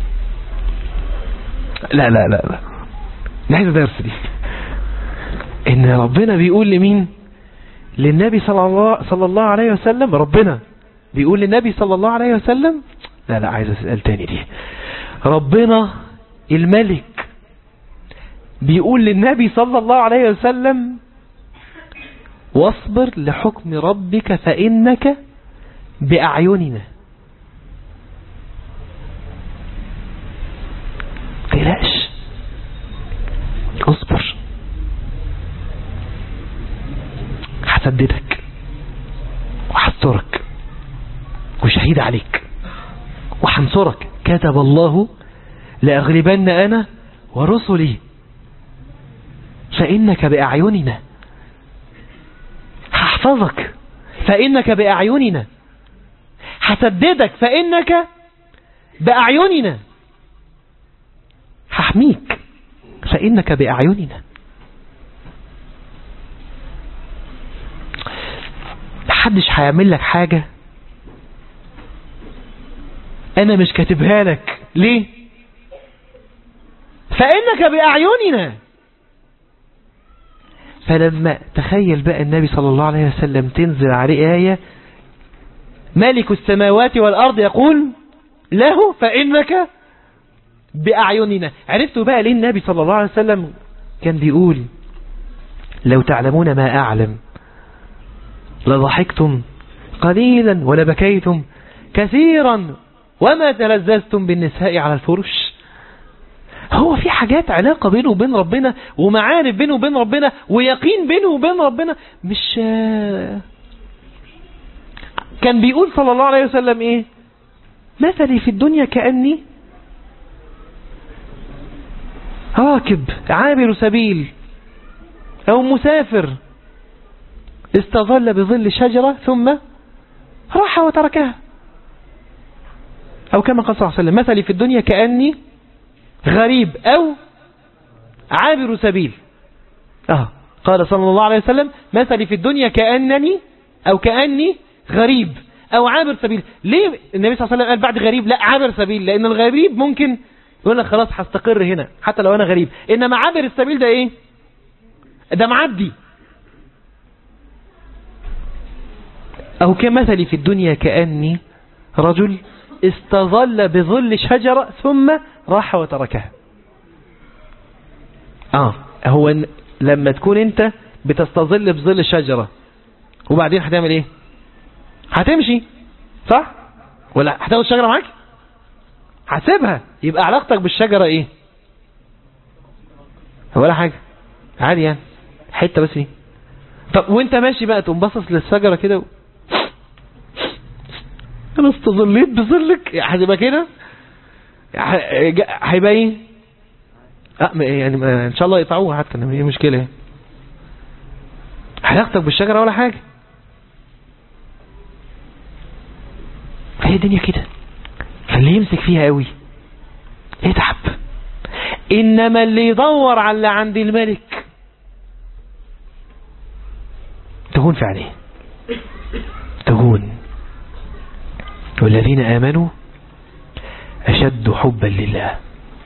لا لا لا لا دي عايزة درس دي ان ربنا بيقول لمين للنبي صلى الله, صلى الله عليه وسلم ربنا بيقول للنبي صلى الله عليه وسلم لا لا عايز اسأل تاني دي ربنا الملك بيقول للنبي صلى الله عليه وسلم واصبر لحكم ربك فإنك بأعيننا تقلقش اصبر هسددك وحسترك وشهيد عليك وحنصرك كتب الله لأغلبن أنا ورسلي فإنك بأعيننا هحفظك فإنك بأعيننا هسددك فإنك بأعيننا هحميك فإنك بأعيننا محدش هيعمل لك حاجة أنا مش كاتبها لك ليه فإنك بأعيننا فلما تخيل بقى النبي صلى الله عليه وسلم تنزل عليه آية مالك السماوات والأرض يقول له فإنك بأعيننا عرفتوا بقى ليه النبي صلى الله عليه وسلم كان بيقول لو تعلمون ما أعلم لضحكتم قليلا ولبكيتم كثيرا وما تلذذتم بالنساء على الفرش هو في حاجات علاقة بينه وبين ربنا ومعارف بينه وبين ربنا ويقين بينه وبين ربنا مش كان بيقول صلى الله عليه وسلم ايه مثلي في الدنيا كأني راكب عابر سبيل او مسافر استظل بظل شجرة ثم راح وتركها او كما قال صلى الله عليه وسلم مثلي في الدنيا كأني غريب أو عابر سبيل آه. قال صلى الله عليه وسلم مثلي في الدنيا كأنني أو كأني غريب أو عابر سبيل ليه النبي صلى الله عليه وسلم قال بعد غريب لا عابر سبيل لأن الغريب ممكن يقول لك خلاص هستقر هنا حتى لو أنا غريب إنما عابر السبيل ده إيه ده معدي أو كمثلي في الدنيا كأني رجل استظل بظل شجرة ثم راح وتركها اه هو لما تكون انت بتستظل بظل شجرة وبعدين هتعمل ايه هتمشي صح ولا هتاخد الشجرة معاك هتسيبها يبقى علاقتك بالشجرة ايه ولا حاجة عادي يعني حتة بس ايه طب وانت ماشي بقى تقوم باصص للشجرة كده و... انا استظليت بظلك هتبقى كده هيبقى ايه اه يعني ان شاء الله يقطعوها حتى ايه مشكلة علاقتك بالشجرة ولا حاجة هي الدنيا كده فاللي يمسك فيها قوي يتعب انما اللي يدور على اللي عند الملك تهون في عليه تهون والذين آمنوا أشد حبا لله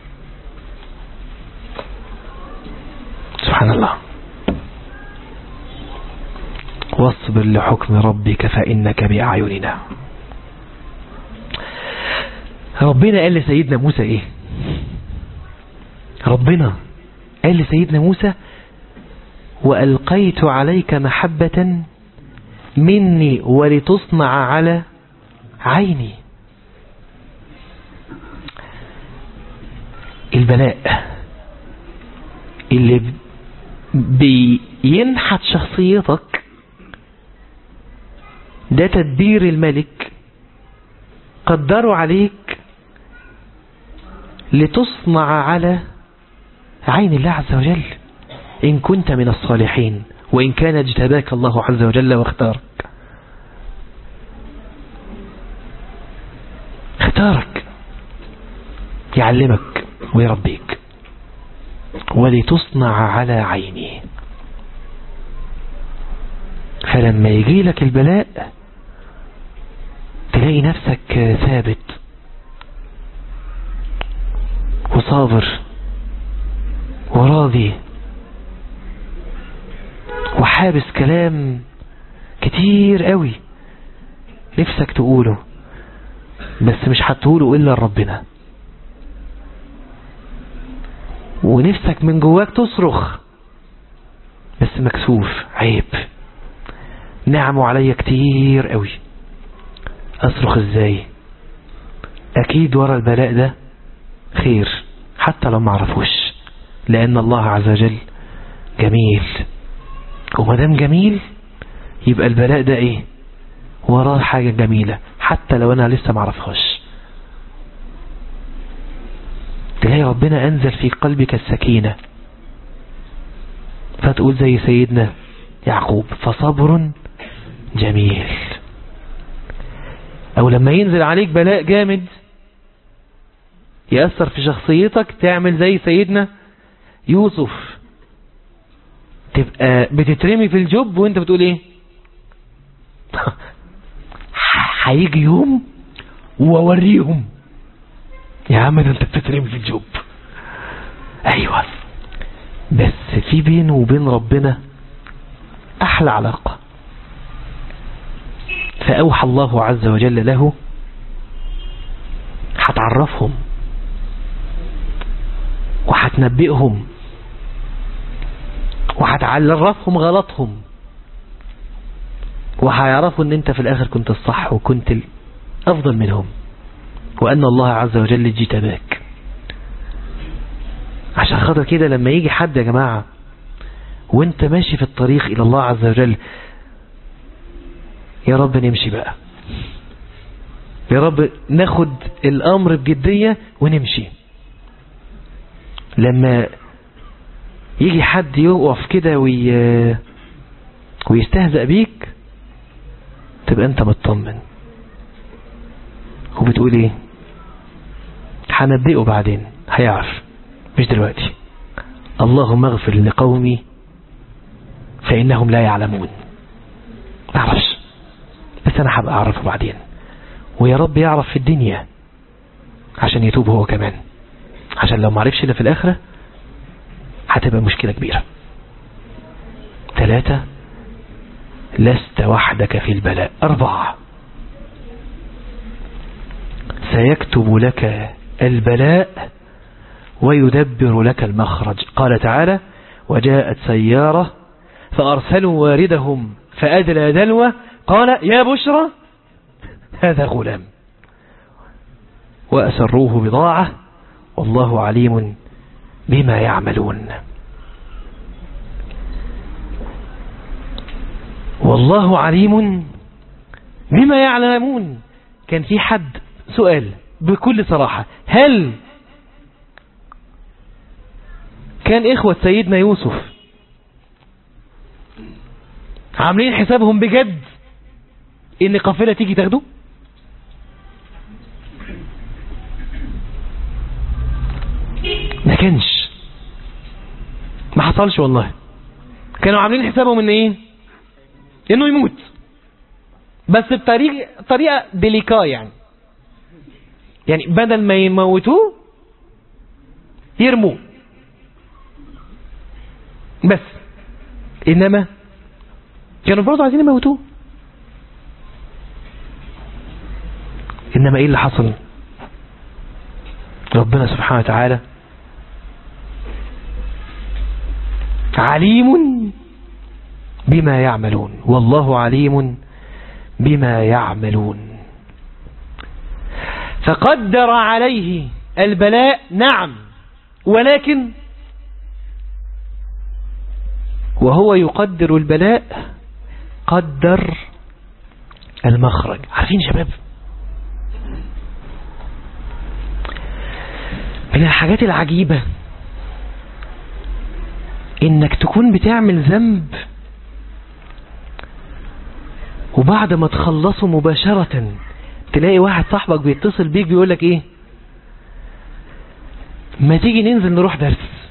سبحان الله واصبر لحكم ربك فإنك بأعيننا ربنا قال لسيدنا موسى ايه ربنا قال لسيدنا موسى وألقيت عليك محبة مني ولتصنع على عيني البلاء اللي بينحت شخصيتك ده تدبير الملك قدروا عليك لتصنع على عين الله عز وجل إن كنت من الصالحين وإن كان اجتباك الله عز وجل واختارك اختارك يعلمك ويربيك ولتصنع على عيني فلما يجي لك البلاء تلاقي نفسك ثابت وصابر وراضي وحابس كلام كتير قوي نفسك تقوله بس مش هتقوله إلا لربنا ونفسك من جواك تصرخ بس مكسوف عيب نعموا عليا كتير قوي اصرخ ازاي اكيد ورا البلاء ده خير حتى لو ما عرفوش لان الله عز وجل جميل وما دام جميل يبقى البلاء ده ايه وراه حاجة جميلة حتى لو انا لسه ما عرفهاش تلاقي ربنا انزل في قلبك السكينة فتقول زي سيدنا يعقوب فصبر جميل او لما ينزل عليك بلاء جامد يأثر في شخصيتك تعمل زي سيدنا يوسف تبقى بتترمي في الجب وانت بتقول ايه هيجي يوم واوريهم يا عم ده انت بتترمي في الجب ايوه بس في بينه وبين ربنا احلى علاقة فاوحى الله عز وجل له هتعرفهم وهتنبئهم وهتعرفهم غلطهم وهيعرفوا ان انت في الاخر كنت الصح وكنت الافضل منهم وان الله عز وجل جتباك عشان خاطر كده لما يجي حد يا جماعة وانت ماشي في الطريق الى الله عز وجل يا رب نمشي بقى يا رب ناخد الامر بجدية ونمشي لما يجي حد يقف كده وي... ويستهزأ بيك تبقى انت مطمن وبتقول ايه هنبئه بعدين هيعرف مش دلوقتي اللهم اغفر لقومي فإنهم لا يعلمون ما اعرفش بس انا هبقى اعرفه بعدين ويا رب يعرف في الدنيا عشان يتوب هو كمان عشان لو معرفش الا في الاخرة هتبقى مشكلة كبيرة ثلاثة لست وحدك في البلاء أربعة سيكتب لك البلاء ويدبر لك المخرج قال تعالى وجاءت سيارة فأرسلوا واردهم فأدلى دلوة قال يا بشرى هذا غلام وأسروه بضاعة والله عليم بما يعملون والله عليم بما يعلمون كان في حد سؤال بكل صراحة هل كان إخوة سيدنا يوسف عاملين حسابهم بجد إن قافلة تيجي تاخده ما كانش ما حصلش والله كانوا عاملين حسابهم ان ايه انه يموت بس بطريقة طريقة ديليكا يعني يعني بدل ما يموتوه يرموه بس انما كانوا برضه عايزين يموتوه انما ايه اللي حصل ربنا سبحانه وتعالى عليم بما يعملون والله عليم بما يعملون فقدر عليه البلاء نعم ولكن وهو يقدر البلاء قدر المخرج عارفين شباب من الحاجات العجيبة انك تكون بتعمل ذنب وبعد ما تخلصه مباشرة تلاقي واحد صاحبك بيتصل بيك بيقولك ايه ما تيجي ننزل نروح درس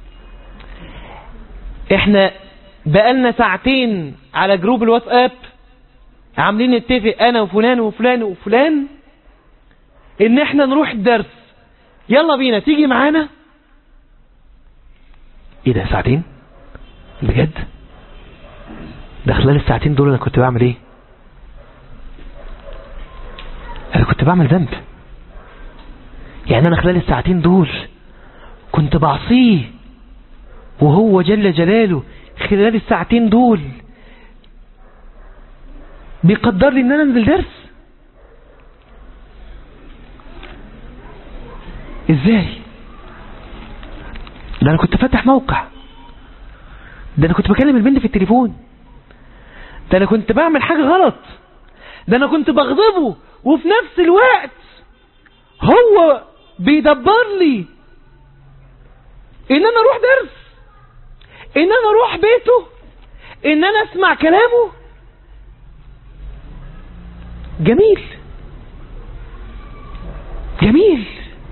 احنا بقالنا ساعتين على جروب الواتساب عاملين نتفق انا وفلان وفلان وفلان ان احنا نروح الدرس يلا بينا تيجي معانا ايه ده ساعتين بجد ده خلال الساعتين دول انا كنت بعمل ايه انا كنت بعمل ذنب يعني انا خلال الساعتين دول كنت بعصيه وهو جل جلاله خلال الساعتين دول بيقدر لي ان انا انزل درس ازاي ده انا كنت فاتح موقع ده انا كنت بكلم البنت في التليفون ده انا كنت بعمل حاجة غلط ده انا كنت بغضبه وفي نفس الوقت هو بيدبر لي ان انا اروح درس ان انا اروح بيته ان انا اسمع كلامه جميل جميل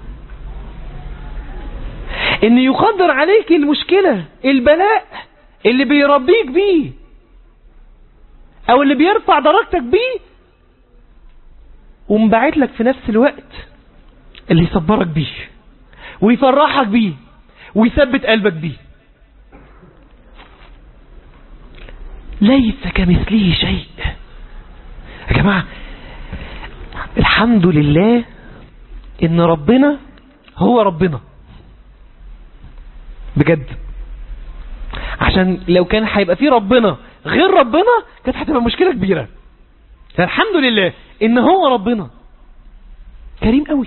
ان يقدر عليك المشكلة البلاء اللي بيربيك بيه او اللي بيرفع درجتك بيه ومبعت لك في نفس الوقت اللي يصبرك بيه ويفرحك بيه ويثبت قلبك بيه ليس كمثله شيء يا جماعة الحمد لله ان ربنا هو ربنا بجد عشان لو كان هيبقى فيه ربنا غير ربنا كانت هتبقى مشكلة كبيرة فالحمد لله ان هو ربنا كريم قوي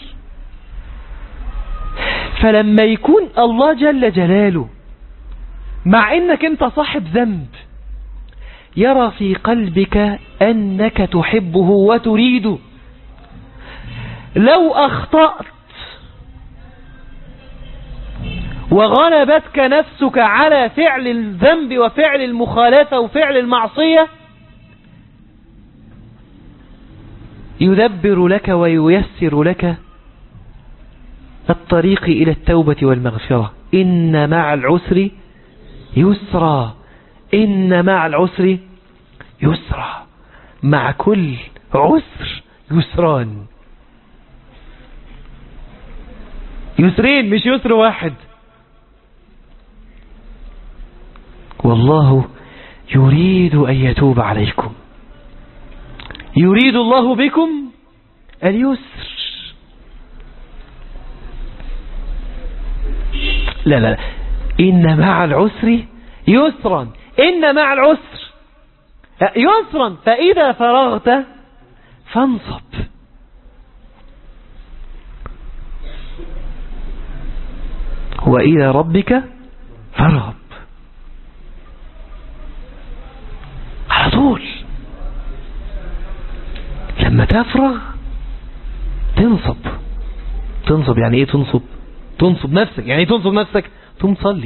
فلما يكون الله جل جلاله مع انك انت صاحب ذنب يرى في قلبك انك تحبه وتريده لو اخطأت وغلبتك نفسك على فعل الذنب وفعل المخالفة وفعل المعصية يدبر لك وييسر لك الطريق إلى التوبة والمغفرة إن مع العسر يسرا إن مع العسر يسرا مع كل عسر يسران يسرين مش يسر واحد والله يريد أن يتوب عليكم يريد الله بكم اليسر لا لا لا إن مع العسر يسرا إن مع العسر يسرا فإذا فرغت فانصب وإلى ربك فارغب على طول لما تفرغ تنصب تنصب يعني ايه تنصب تنصب نفسك يعني ايه تنصب نفسك تقوم تصلي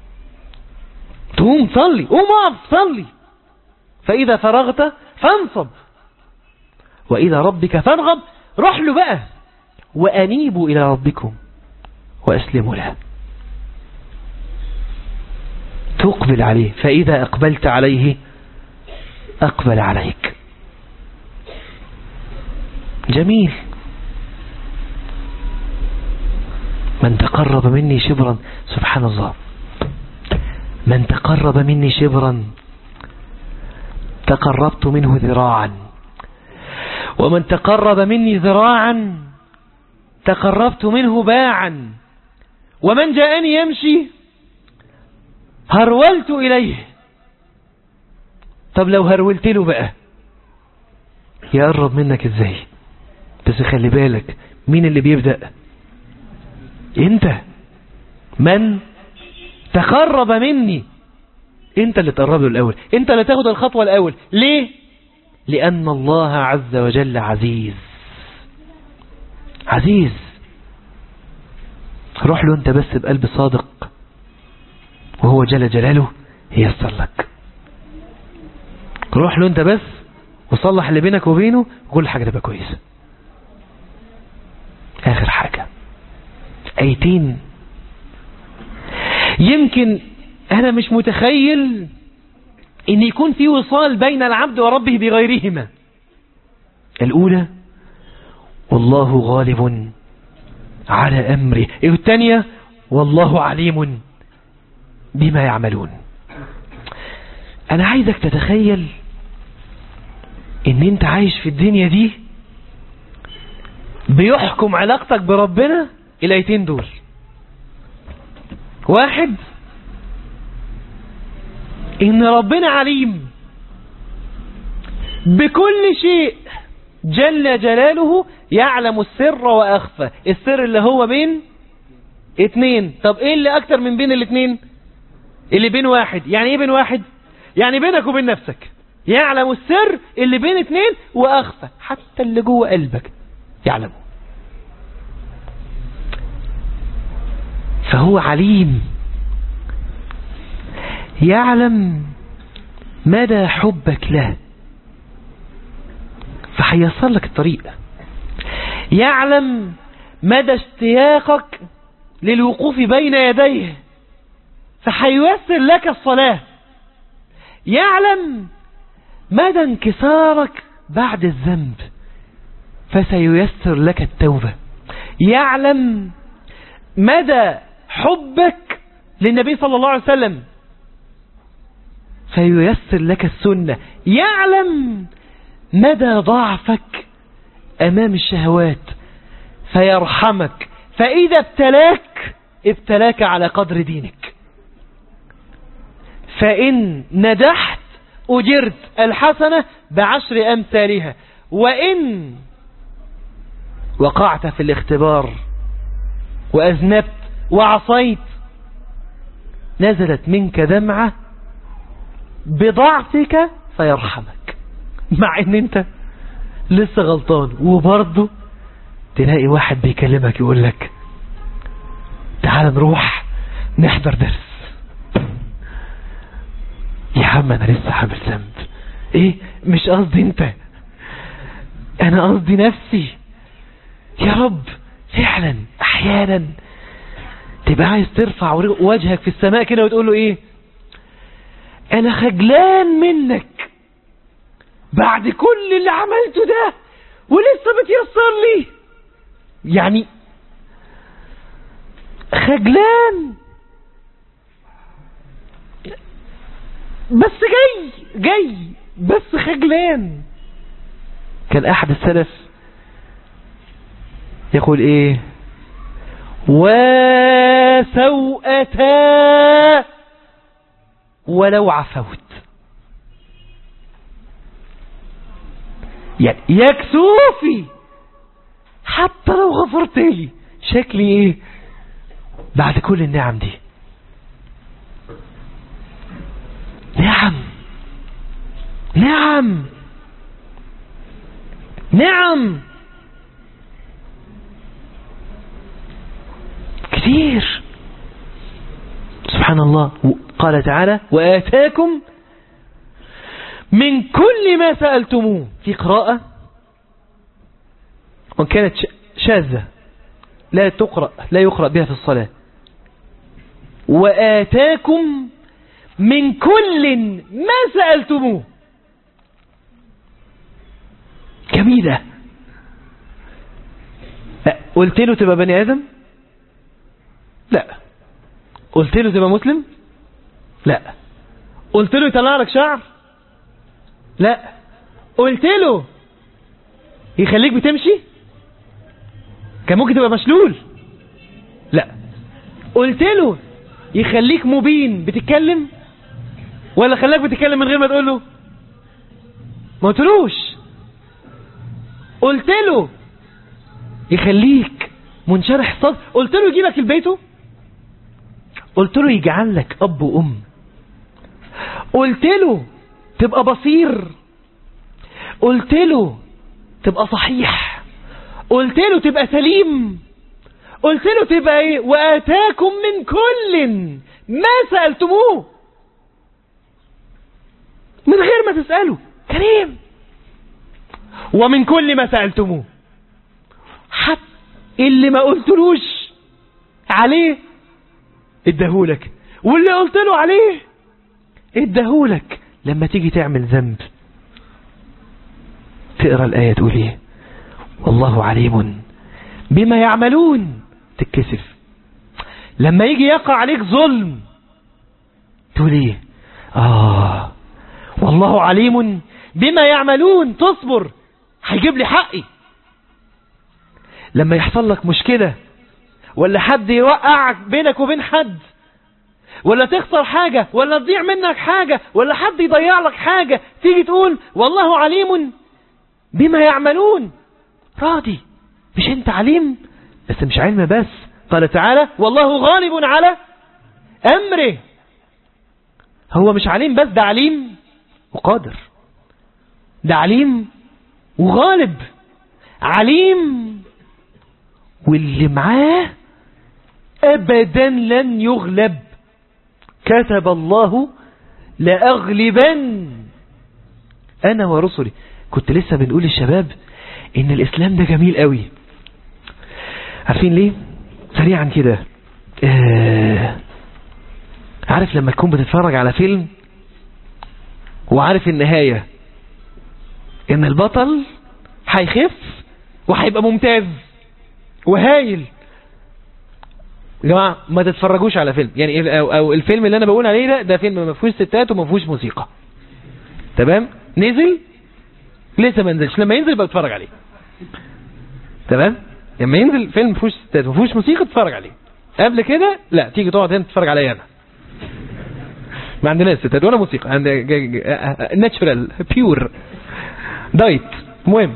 تقوم تصلي قوم اقف صلي فإذا فرغت فانصب وإذا ربك فارغب روح له بقى وأنيبوا إلى ربكم وأسلموا له تقبل عليه فإذا أقبلت عليه أقبل عليك جميل من تقرب مني شبرا سبحان الله من تقرب مني شبرا تقربت منه ذراعا ومن تقرب مني ذراعا تقربت منه باعا ومن جاءني يمشي هرولت إليه طب لو هرولت له بقى يقرب منك ازاي بس خلي بالك مين اللي بيبدأ انت من تقرب مني انت اللي تقرب له الاول انت اللي تاخد الخطوة الاول ليه لان الله عز وجل عزيز عزيز روح له انت بس بقلب صادق وهو جل جلاله ييسر لك روح له انت بس وصلح اللي بينك وبينه وكل حاجة تبقى كويسة اخر حاجة ايتين يمكن انا مش متخيل ان يكون في وصال بين العبد وربه بغيرهما الاولى والله غالب على امره الثانية والله عليم بما يعملون انا عايزك تتخيل ان انت عايش في الدنيا دي بيحكم علاقتك بربنا الايتين دول واحد ان ربنا عليم بكل شيء جل جلاله يعلم السر واخفى السر اللي هو بين اتنين طب ايه اللي اكتر من بين الاتنين اللي بين واحد يعني ايه بين واحد يعني بينك وبين نفسك يعلم السر اللي بين اتنين واخفى حتى اللي جوه قلبك يعلمه فهو عليم يعلم مدى حبك له فهيسر لك الطريق يعلم مدى اشتياقك للوقوف بين يديه فحييسر لك الصلاة يعلم مدى انكسارك بعد الذنب فسييسر لك التوبة يعلم مدى حبك للنبي صلى الله عليه وسلم فييسر لك السنة يعلم مدى ضعفك أمام الشهوات فيرحمك فإذا ابتلاك ابتلاك على قدر دينك فإن ندحت أجرت الحسنة بعشر أمثالها وإن وقعت في الاختبار وأذنبت وعصيت نزلت منك دمعة بضعفك فيرحمك مع ان انت لسه غلطان وبرضه تلاقي واحد بيكلمك يقول لك تعال نروح نحضر درس يا عم انا لسه حامل ذنب ايه مش قصدي انت انا قصدي نفسي يا رب فعلا احيانا تبقى عايز ترفع وجهك في السماء كده وتقول له ايه انا خجلان منك بعد كل اللي عملته ده ولسه بتيسر لي يعني خجلان بس جاي جاي بس خجلان كان احد السلف يقول ايه وسوءتا ولو عفوت يعني يكسوفي حتى لو غفرت لي شكلي ايه بعد كل النعم دي نعم نعم نعم كثير سبحان الله قال تعالى وآتاكم من كل ما سألتموه في قراءة وإن كانت شاذة لا تقرأ لا يقرأ بها في الصلاة وآتاكم من كل ما سألتموه جميلة قلت له تبقى بني آدم لا قلت له تبقى مسلم لا قلت له يطلع لك شعر لا قلت له يخليك بتمشي كان ممكن تبقى مشلول لا قلت له يخليك مبين بتتكلم ولا خلاك بتتكلم من غير ما تقول له ما قلتلوش قلت له يخليك منشرح صدر قلت له يجيبك البيته قلت له يجعل لك اب وام قلت له تبقى بصير قلت له تبقى صحيح قلت له تبقى سليم قلت له تبقى ايه واتاكم من كل ما سألتموه من غير ما تسألوا كريم ومن كل ما سألتموه حتى اللي ما قلتلوش عليه ادهولك واللي قلت له عليه ادهولك لما تيجي تعمل ذنب تقرا الايه تقول ايه والله عليم بما يعملون تتكسف لما يجي يقع عليك ظلم تقول ايه اه والله عليم بما يعملون تصبر هيجيب لي حقي لما يحصل لك مشكلة ولا حد يوقعك بينك وبين حد ولا تخسر حاجة ولا تضيع منك حاجة ولا حد يضيع لك حاجة تيجي تقول والله عليم بما يعملون راضي مش انت عليم بس مش علم بس قال تعالى والله غالب على امره هو مش عليم بس ده عليم وقادر ده عليم وغالب عليم واللي معاه ابدا لن يغلب كتب الله لأغلبن أنا ورسلي كنت لسه بنقول للشباب إن الإسلام ده جميل قوي عارفين ليه سريعا كده آه عارف لما تكون بتتفرج على فيلم وعارف النهاية إن البطل هيخف وهيبقى ممتاز وهايل يا جماعة ما تتفرجوش على فيلم يعني أو, أو الفيلم اللي أنا بقول عليه ده ده فيلم ما فيهوش ستات وما فيهوش موسيقى تمام نزل لسه ما نزلش لما ينزل بقى اتفرج عليه تمام لما ينزل فيلم ما فيهوش ستات وما فيهوش موسيقى تتفرج عليه قبل كده لا تيجي تقعد هنا تتفرج عليا انا ما عندناش ستات ولا موسيقى ناتشورال بيور دايت المهم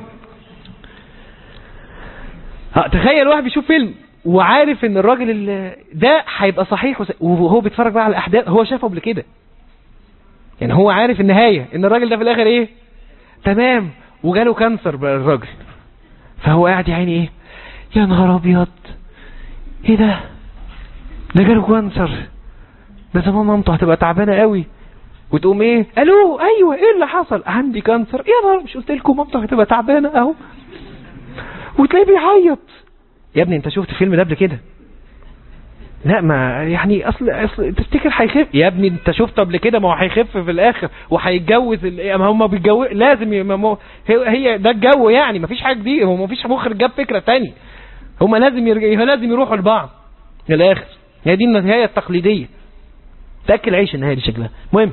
تخيل واحد بيشوف فيلم وعارف ان الراجل ده هيبقى صحيح وهو بيتفرج بقى على الاحداث هو شافه قبل كده يعني هو عارف النهاية ان الراجل ده في الاخر ايه تمام وجاله كانسر بقى الراجل فهو قاعد يا عيني ايه يا نهار ابيض ايه ده ده جاله كانسر ده زمان مامته هتبقى تعبانه قوي وتقوم ايه الو ايوه ايه اللي حصل عندي كانسر يا نهار مش قلت لكم مامته هتبقى تعبانه اهو وتلاقيه بيعيط يا ابني انت شفت الفيلم ده قبل كده لا ما يعني اصل اصل تفتكر هيخف يا ابني انت شفته قبل كده ما هو هيخف في الاخر وهيتجوز ما هم بيتجوز لازم ما هي ده الجو يعني ما فيش حاجه جديده هو ما فيش مخرج جاب فكره ثانيه هم لازم يرجع لازم يروحوا لبعض في الاخر هي دي النهايه التقليديه تاكل عيش النهايه دي شكلها المهم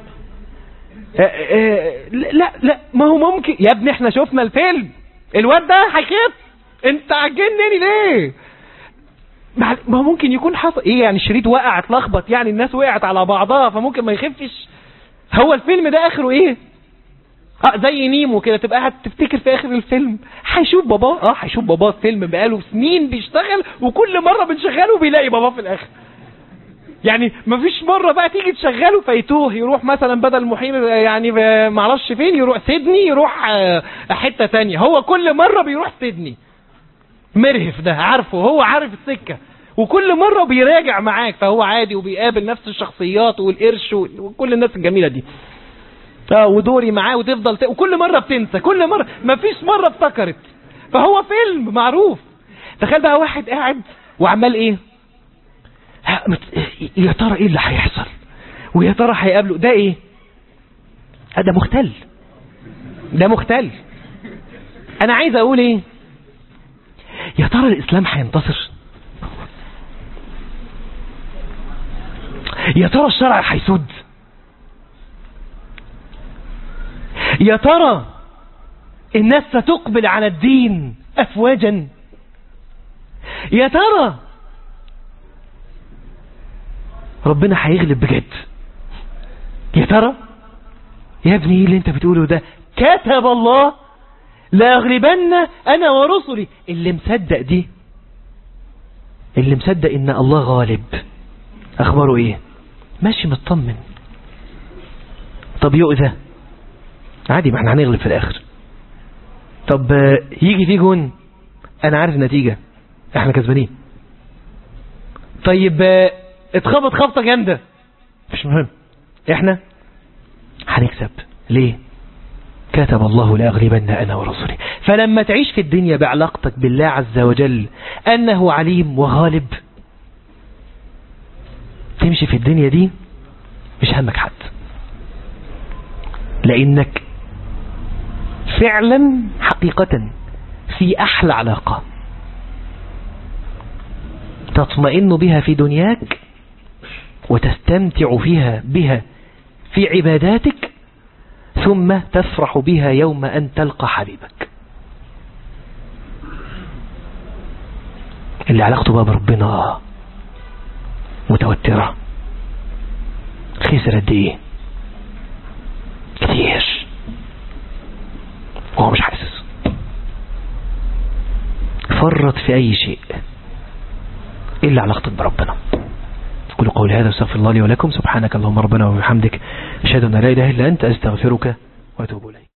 لا لا ما هو ممكن يا ابني احنا شفنا الفيلم الواد ده هيخف انت عجنني ليه ما هو ممكن يكون حصل ايه يعني الشريط وقع اتلخبط يعني الناس وقعت على بعضها فممكن ما يخفش هو الفيلم ده اخره ايه اه زي نيمو كده تبقى قاعد تفتكر في اخر الفيلم هيشوف باباه اه هيشوف باباه فيلم بقاله سنين بيشتغل وكل مره بنشغله بيلاقي باباه في الاخر يعني مفيش مرة بقى تيجي تشغله فيتوه يروح مثلا بدل محيم يعني معرفش فين يروح سيدني يروح حتة تانية هو كل مرة بيروح سيدني مرهف ده عارفه هو عارف السكة وكل مرة بيراجع معاك فهو عادي وبيقابل نفس الشخصيات والقرش وكل الناس الجميلة دي اه ودوري معاه وتفضل ت... وكل مرة بتنسى كل مرة مفيش مرة افتكرت فهو فيلم معروف تخيل بقى واحد قاعد وعمال ايه يا ترى ايه اللي هيحصل ويا ترى هيقابله ده ايه ده مختل ده مختل انا عايز اقول ايه يا ترى الاسلام هينتصر يا ترى الشرع هيسد يا ترى الناس ستقبل على الدين افواجا يا ترى ربنا هيغلب بجد يا ترى يا ابني ايه اللي انت بتقوله ده كتب الله لا اغلبن انا ورسلي اللي مصدق دي اللي مصدق ان الله غالب اخباره ايه ماشي مطمن طب يؤذى عادي ما احنا هنغلب في الاخر طب يجي في جون انا عارف النتيجة احنا كسبانين طيب اتخبط خبطة جامدة مش مهم احنا هنكسب ليه كتب الله لأغلبن أنا ورسلي فلما تعيش في الدنيا بعلاقتك بالله عز وجل أنه عليم وغالب تمشي في الدنيا دي مش همك حد لأنك فعلا حقيقة في أحلى علاقة تطمئن بها في دنياك وتستمتع فيها بها في عباداتك ثم تفرح بها يوم أن تلقى حبيبك اللي علاقته بقى بربنا متوترة خسر قد ايه كتير وهو مش حاسس فرط في اي شيء الا علاقتك بربنا كل قول هذا استغفر الله لي ولكم سبحانك اللهم ربنا وبحمدك اشهد ان لا اله الا انت استغفرك واتوب اليك